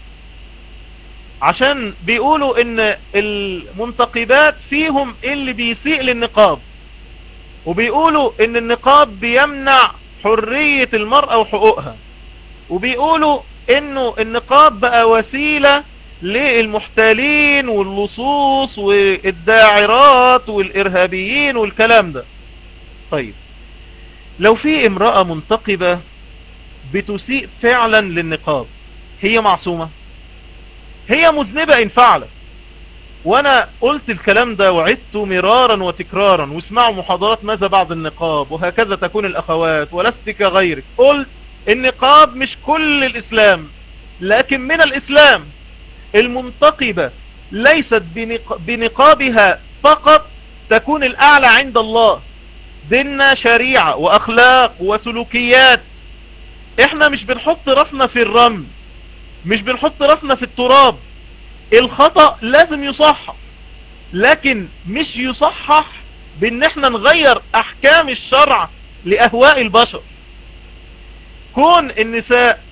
Speaker 1: عشان بيقولوا ان المنتقبات فيهم اللي بيسيء للنقاب وبيقولوا ان النقاب بيمنع حرية المرأة وحقوقها وبيقولوا انه النقاب بقى وسيلة للمحتالين واللصوص والداعرات والإرهابيين والكلام ده طيب لو في امرأة منتقبة بتسيء فعلا للنقاب هي معصومة هي مذنبة إن فعلت وانا قلت الكلام ده وعدت مرارا وتكرارا واسمعوا محاضرات ماذا بعد النقاب وهكذا تكون الاخوات ولست كغيرك قلت النقاب مش كل الاسلام لكن من الاسلام المنتقبة ليست بنقابها فقط تكون الأعلى عند الله ديننا شريعة وأخلاق وسلوكيات احنا مش بنحط راسنا في الرمل مش بنحط راسنا في التراب الخطأ لازم يصحح لكن مش يصحح بان احنا نغير احكام الشرع لأهواء البشر كون النساء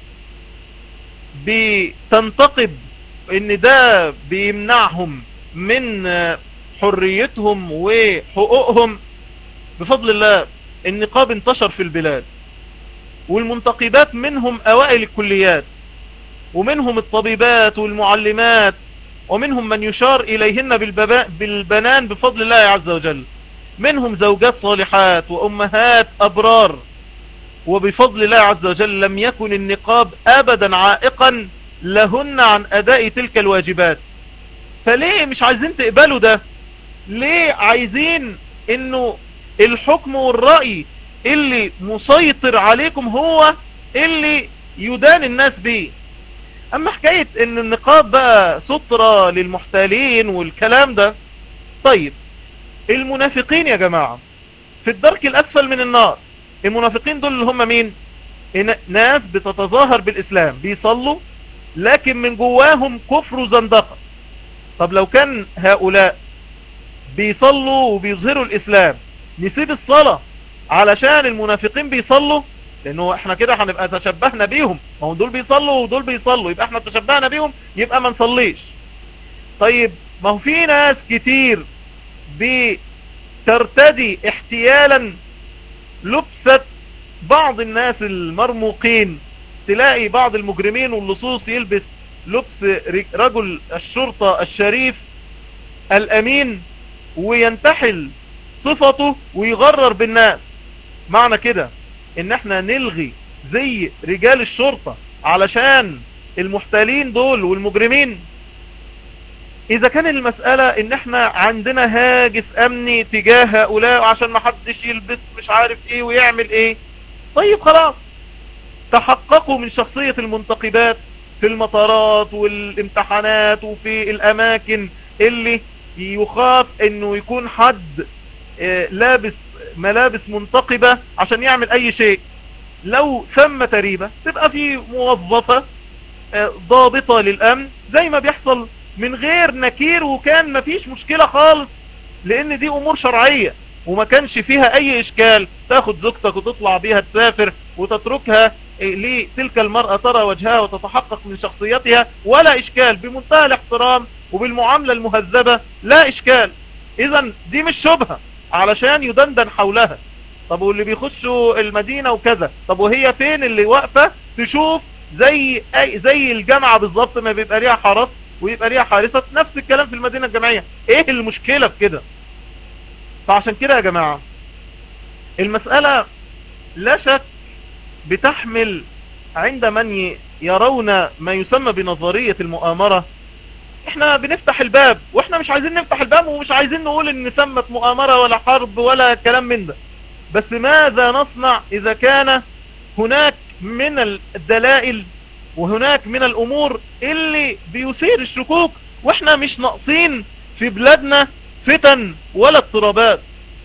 Speaker 1: بتنتقب ان ده بيمنعهم من حريتهم وحقوقهم بفضل الله النقاب انتشر في البلاد والمنتقبات منهم اوائل الكليات ومنهم الطبيبات والمعلمات ومنهم من يشار اليهن بالبنان بفضل الله عز وجل منهم زوجات صالحات وامهات ابرار وبفضل الله عز وجل لم يكن النقاب ابدا عائقا لهن عن اداء تلك الواجبات فليه مش عايزين تقبلوا ده ليه عايزين انه الحكم والرأي اللي مسيطر عليكم هو اللي يدان الناس بيه اما حكاية ان النقاب بقى سترة للمحتالين والكلام ده طيب المنافقين يا جماعة في الدرك الاسفل من النار المنافقين دول اللي هم مين ناس بتتظاهر بالاسلام بيصلوا لكن من جواهم كفر وزندقة طب لو كان هؤلاء بيصلوا وبيظهروا الإسلام نسيب الصلاة علشان المنافقين بيصلوا لأنه احنا كده هنبقى تشبهنا بيهم ما هم دول بيصلوا ودول بيصلوا يبقى احنا تشبهنا بيهم يبقى ما نصليش طيب ما هو في ناس كتير بترتدي احتيالا لبسة بعض الناس المرموقين تلاقي بعض المجرمين واللصوص يلبس لبس رجل الشرطة الشريف الأمين وينتحل صفته ويغرر بالناس معنى كده ان احنا نلغي زي رجال الشرطة علشان المحتالين دول والمجرمين اذا كان المسألة ان احنا عندنا هاجس امني تجاه هؤلاء عشان ما حدش يلبس مش عارف ايه ويعمل ايه طيب خلاص تحققوا من شخصية المنتقبات في المطارات والامتحانات وفي الاماكن اللي يخاف انه يكون حد آه، لابس ملابس منتقبة عشان يعمل اي شيء لو ثم تريبة تبقى في موظفة آه، ضابطة للامن زي ما بيحصل من غير نكير وكان مفيش مشكلة خالص لان دي امور شرعية وما كانش فيها اي اشكال تاخد زوجتك وتطلع بيها تسافر وتتركها لتلك المرأة ترى وجهها وتتحقق من شخصيتها ولا اشكال بمنتهى الاحترام وبالمعاملة المهذبة لا اشكال اذا دي مش شبهة علشان يدندن حولها طب واللي بيخشوا المدينة وكذا طب وهي فين اللي واقفة تشوف زي أي زي الجامعة بالظبط ما بيبقى ليها حرس ويبقى ليها حارسة نفس الكلام في المدينة الجامعية ايه المشكلة في كده فعشان كده يا جماعة المسألة لا شك بتحمل عند من يرون ما يسمى بنظرية المؤامرة احنا بنفتح الباب واحنا مش عايزين نفتح الباب ومش عايزين نقول ان سمت مؤامرة ولا حرب ولا كلام من ده بس ماذا نصنع اذا كان هناك من الدلائل وهناك من الامور اللي بيثير الشكوك واحنا مش ناقصين في بلادنا فتن ولا اضطرابات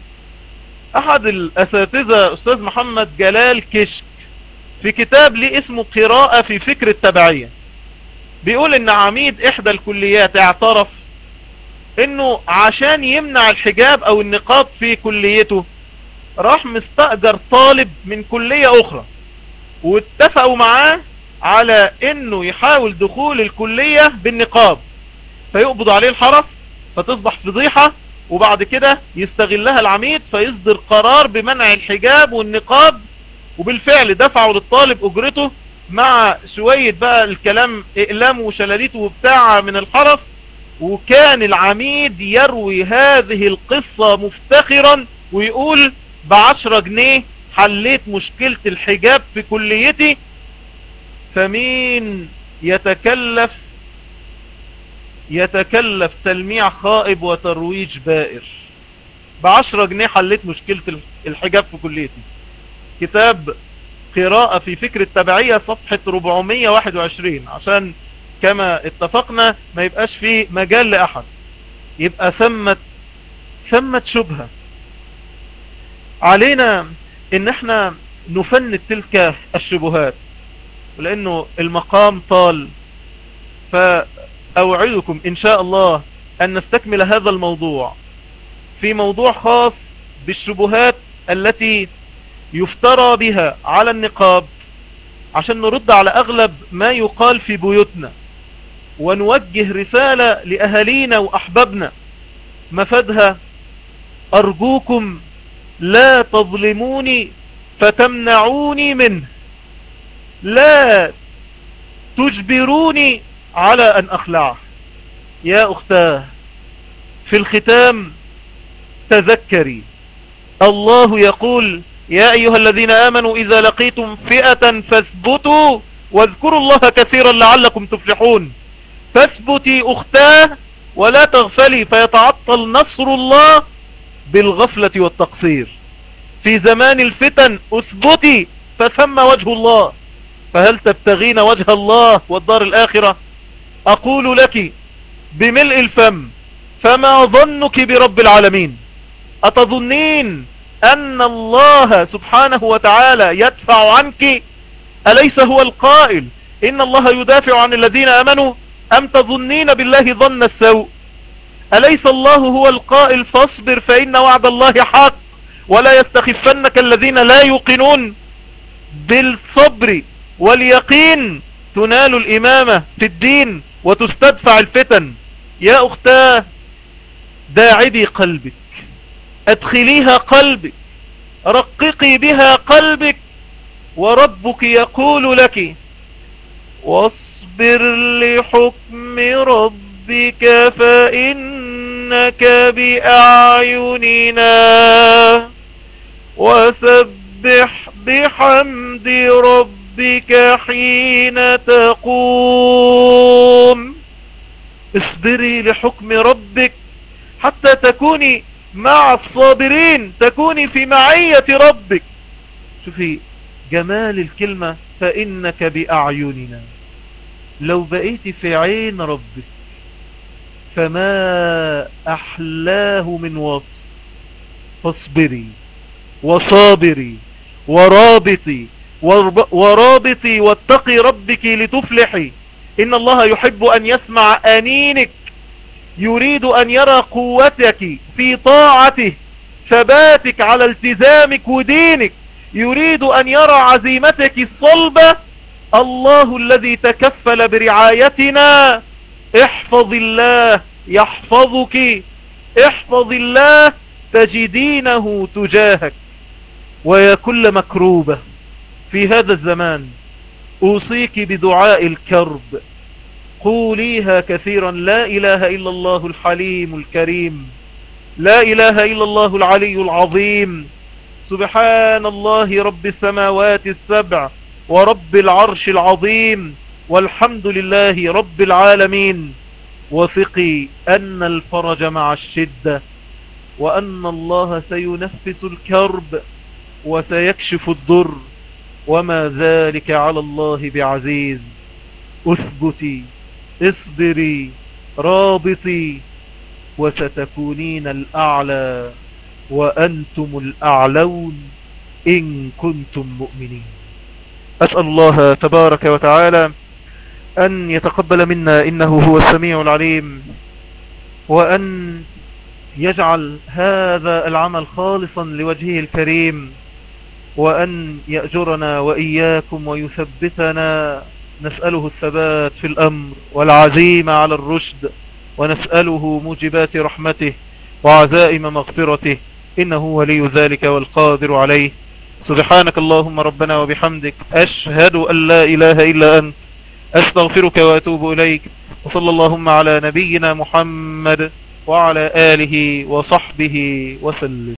Speaker 1: احد الاساتذة استاذ محمد جلال كشك في كتاب ليه اسمه قراءة في فكر التبعية بيقول ان عميد احدى الكليات اعترف انه عشان يمنع الحجاب او النقاب في كليته راح مستأجر طالب من كلية اخرى واتفقوا معاه على انه يحاول دخول الكلية بالنقاب فيقبض عليه الحرس فتصبح فضيحة وبعد كده يستغلها العميد فيصدر قرار بمنع الحجاب والنقاب وبالفعل دفعوا للطالب اجرته مع شوية بقى الكلام اقلام وشلاليت وبتاع من الحرس وكان العميد يروي هذه القصة مفتخرا ويقول بعشرة جنيه حليت مشكلة الحجاب في كليتي فمين يتكلف يتكلف تلميع خائب وترويج بائر بعشرة جنيه حليت مشكلة الحجاب في كليتي كتاب قراءة في فكر التبعية صفحة 421 عشان كما اتفقنا ما يبقاش في مجال لأحد يبقى ثمت ثمت شبهة علينا ان احنا نفند تلك الشبهات لانه المقام طال فاوعدكم ان شاء الله ان نستكمل هذا الموضوع في موضوع خاص بالشبهات التي يفترى بها على النقاب عشان نرد على اغلب ما يقال في بيوتنا ونوجه رسالة لأهالينا وأحبابنا مفادها أرجوكم لا تظلموني فتمنعوني منه لا تجبروني على أن أخلعه يا أختاه في الختام تذكري الله يقول يا أيها الذين آمنوا إذا لقيتم فئة فاثبتوا واذكروا الله كثيرا لعلكم تفلحون فاثبتي أختاه ولا تغفلي فيتعطل نصر الله بالغفلة والتقصير في زمان الفتن اثبتي فثم وجه الله فهل تبتغين وجه الله والدار الآخرة أقول لك بملء الفم فما ظنك برب العالمين أتظنين أن الله سبحانه وتعالى يدفع عنك أليس هو القائل إن الله يدافع عن الذين أمنوا أم تظنين بالله ظن السوء أليس الله هو القائل فاصبر فإن وعد الله حق ولا يستخفنك الذين لا يوقنون بالصبر واليقين تنال الإمامة في الدين وتستدفع الفتن يا أختاه داعبي قلبك ادخليها قلبك رققي بها قلبك وربك يقول لك واصبر لحكم ربك فإنك بأعيننا وسبح بحمد ربك حين تقوم اصبري لحكم ربك حتى تكوني مع الصابرين تكوني في معية ربك شوفي جمال الكلمة فإنك بأعيننا لو بقيت في عين ربك فما أحلاه من وصف فاصبري وصابري ورابطي ورابطي واتقي ربك لتفلحي إن الله يحب أن يسمع أنينك يريد أن يرى قوتك في طاعته ثباتك على التزامك ودينك يريد أن يرى عزيمتك الصلبة الله الذي تكفل برعايتنا احفظ الله يحفظك احفظ الله تجدينه تجاهك ويا كل مكروبة في هذا الزمان أوصيك بدعاء الكرب قوليها كثيرا لا إله إلا الله الحليم الكريم لا إله إلا الله العلي العظيم سبحان الله رب السماوات السبع ورب العرش العظيم والحمد لله رب العالمين وثقي أن الفرج مع الشدة وأن الله سينفس الكرب وسيكشف الضر وما ذلك على الله بعزيز اثبتي اصبري رابطي وستكونين الأعلى وأنتم الأعلون إن كنتم مؤمنين أسأل الله تبارك وتعالى أن يتقبل منا إنه هو السميع العليم وأن يجعل هذا العمل خالصا لوجهه الكريم وأن يأجرنا وإياكم ويثبتنا نسأله الثبات في الأمر والعزيمة على الرشد ونسأله موجبات رحمته وعزائم مغفرته إنه ولي ذلك والقادر عليه سبحانك اللهم ربنا وبحمدك أشهد أن لا إله إلا أنت أستغفرك وأتوب إليك وصلى اللهم على نبينا محمد وعلى آله وصحبه وسلم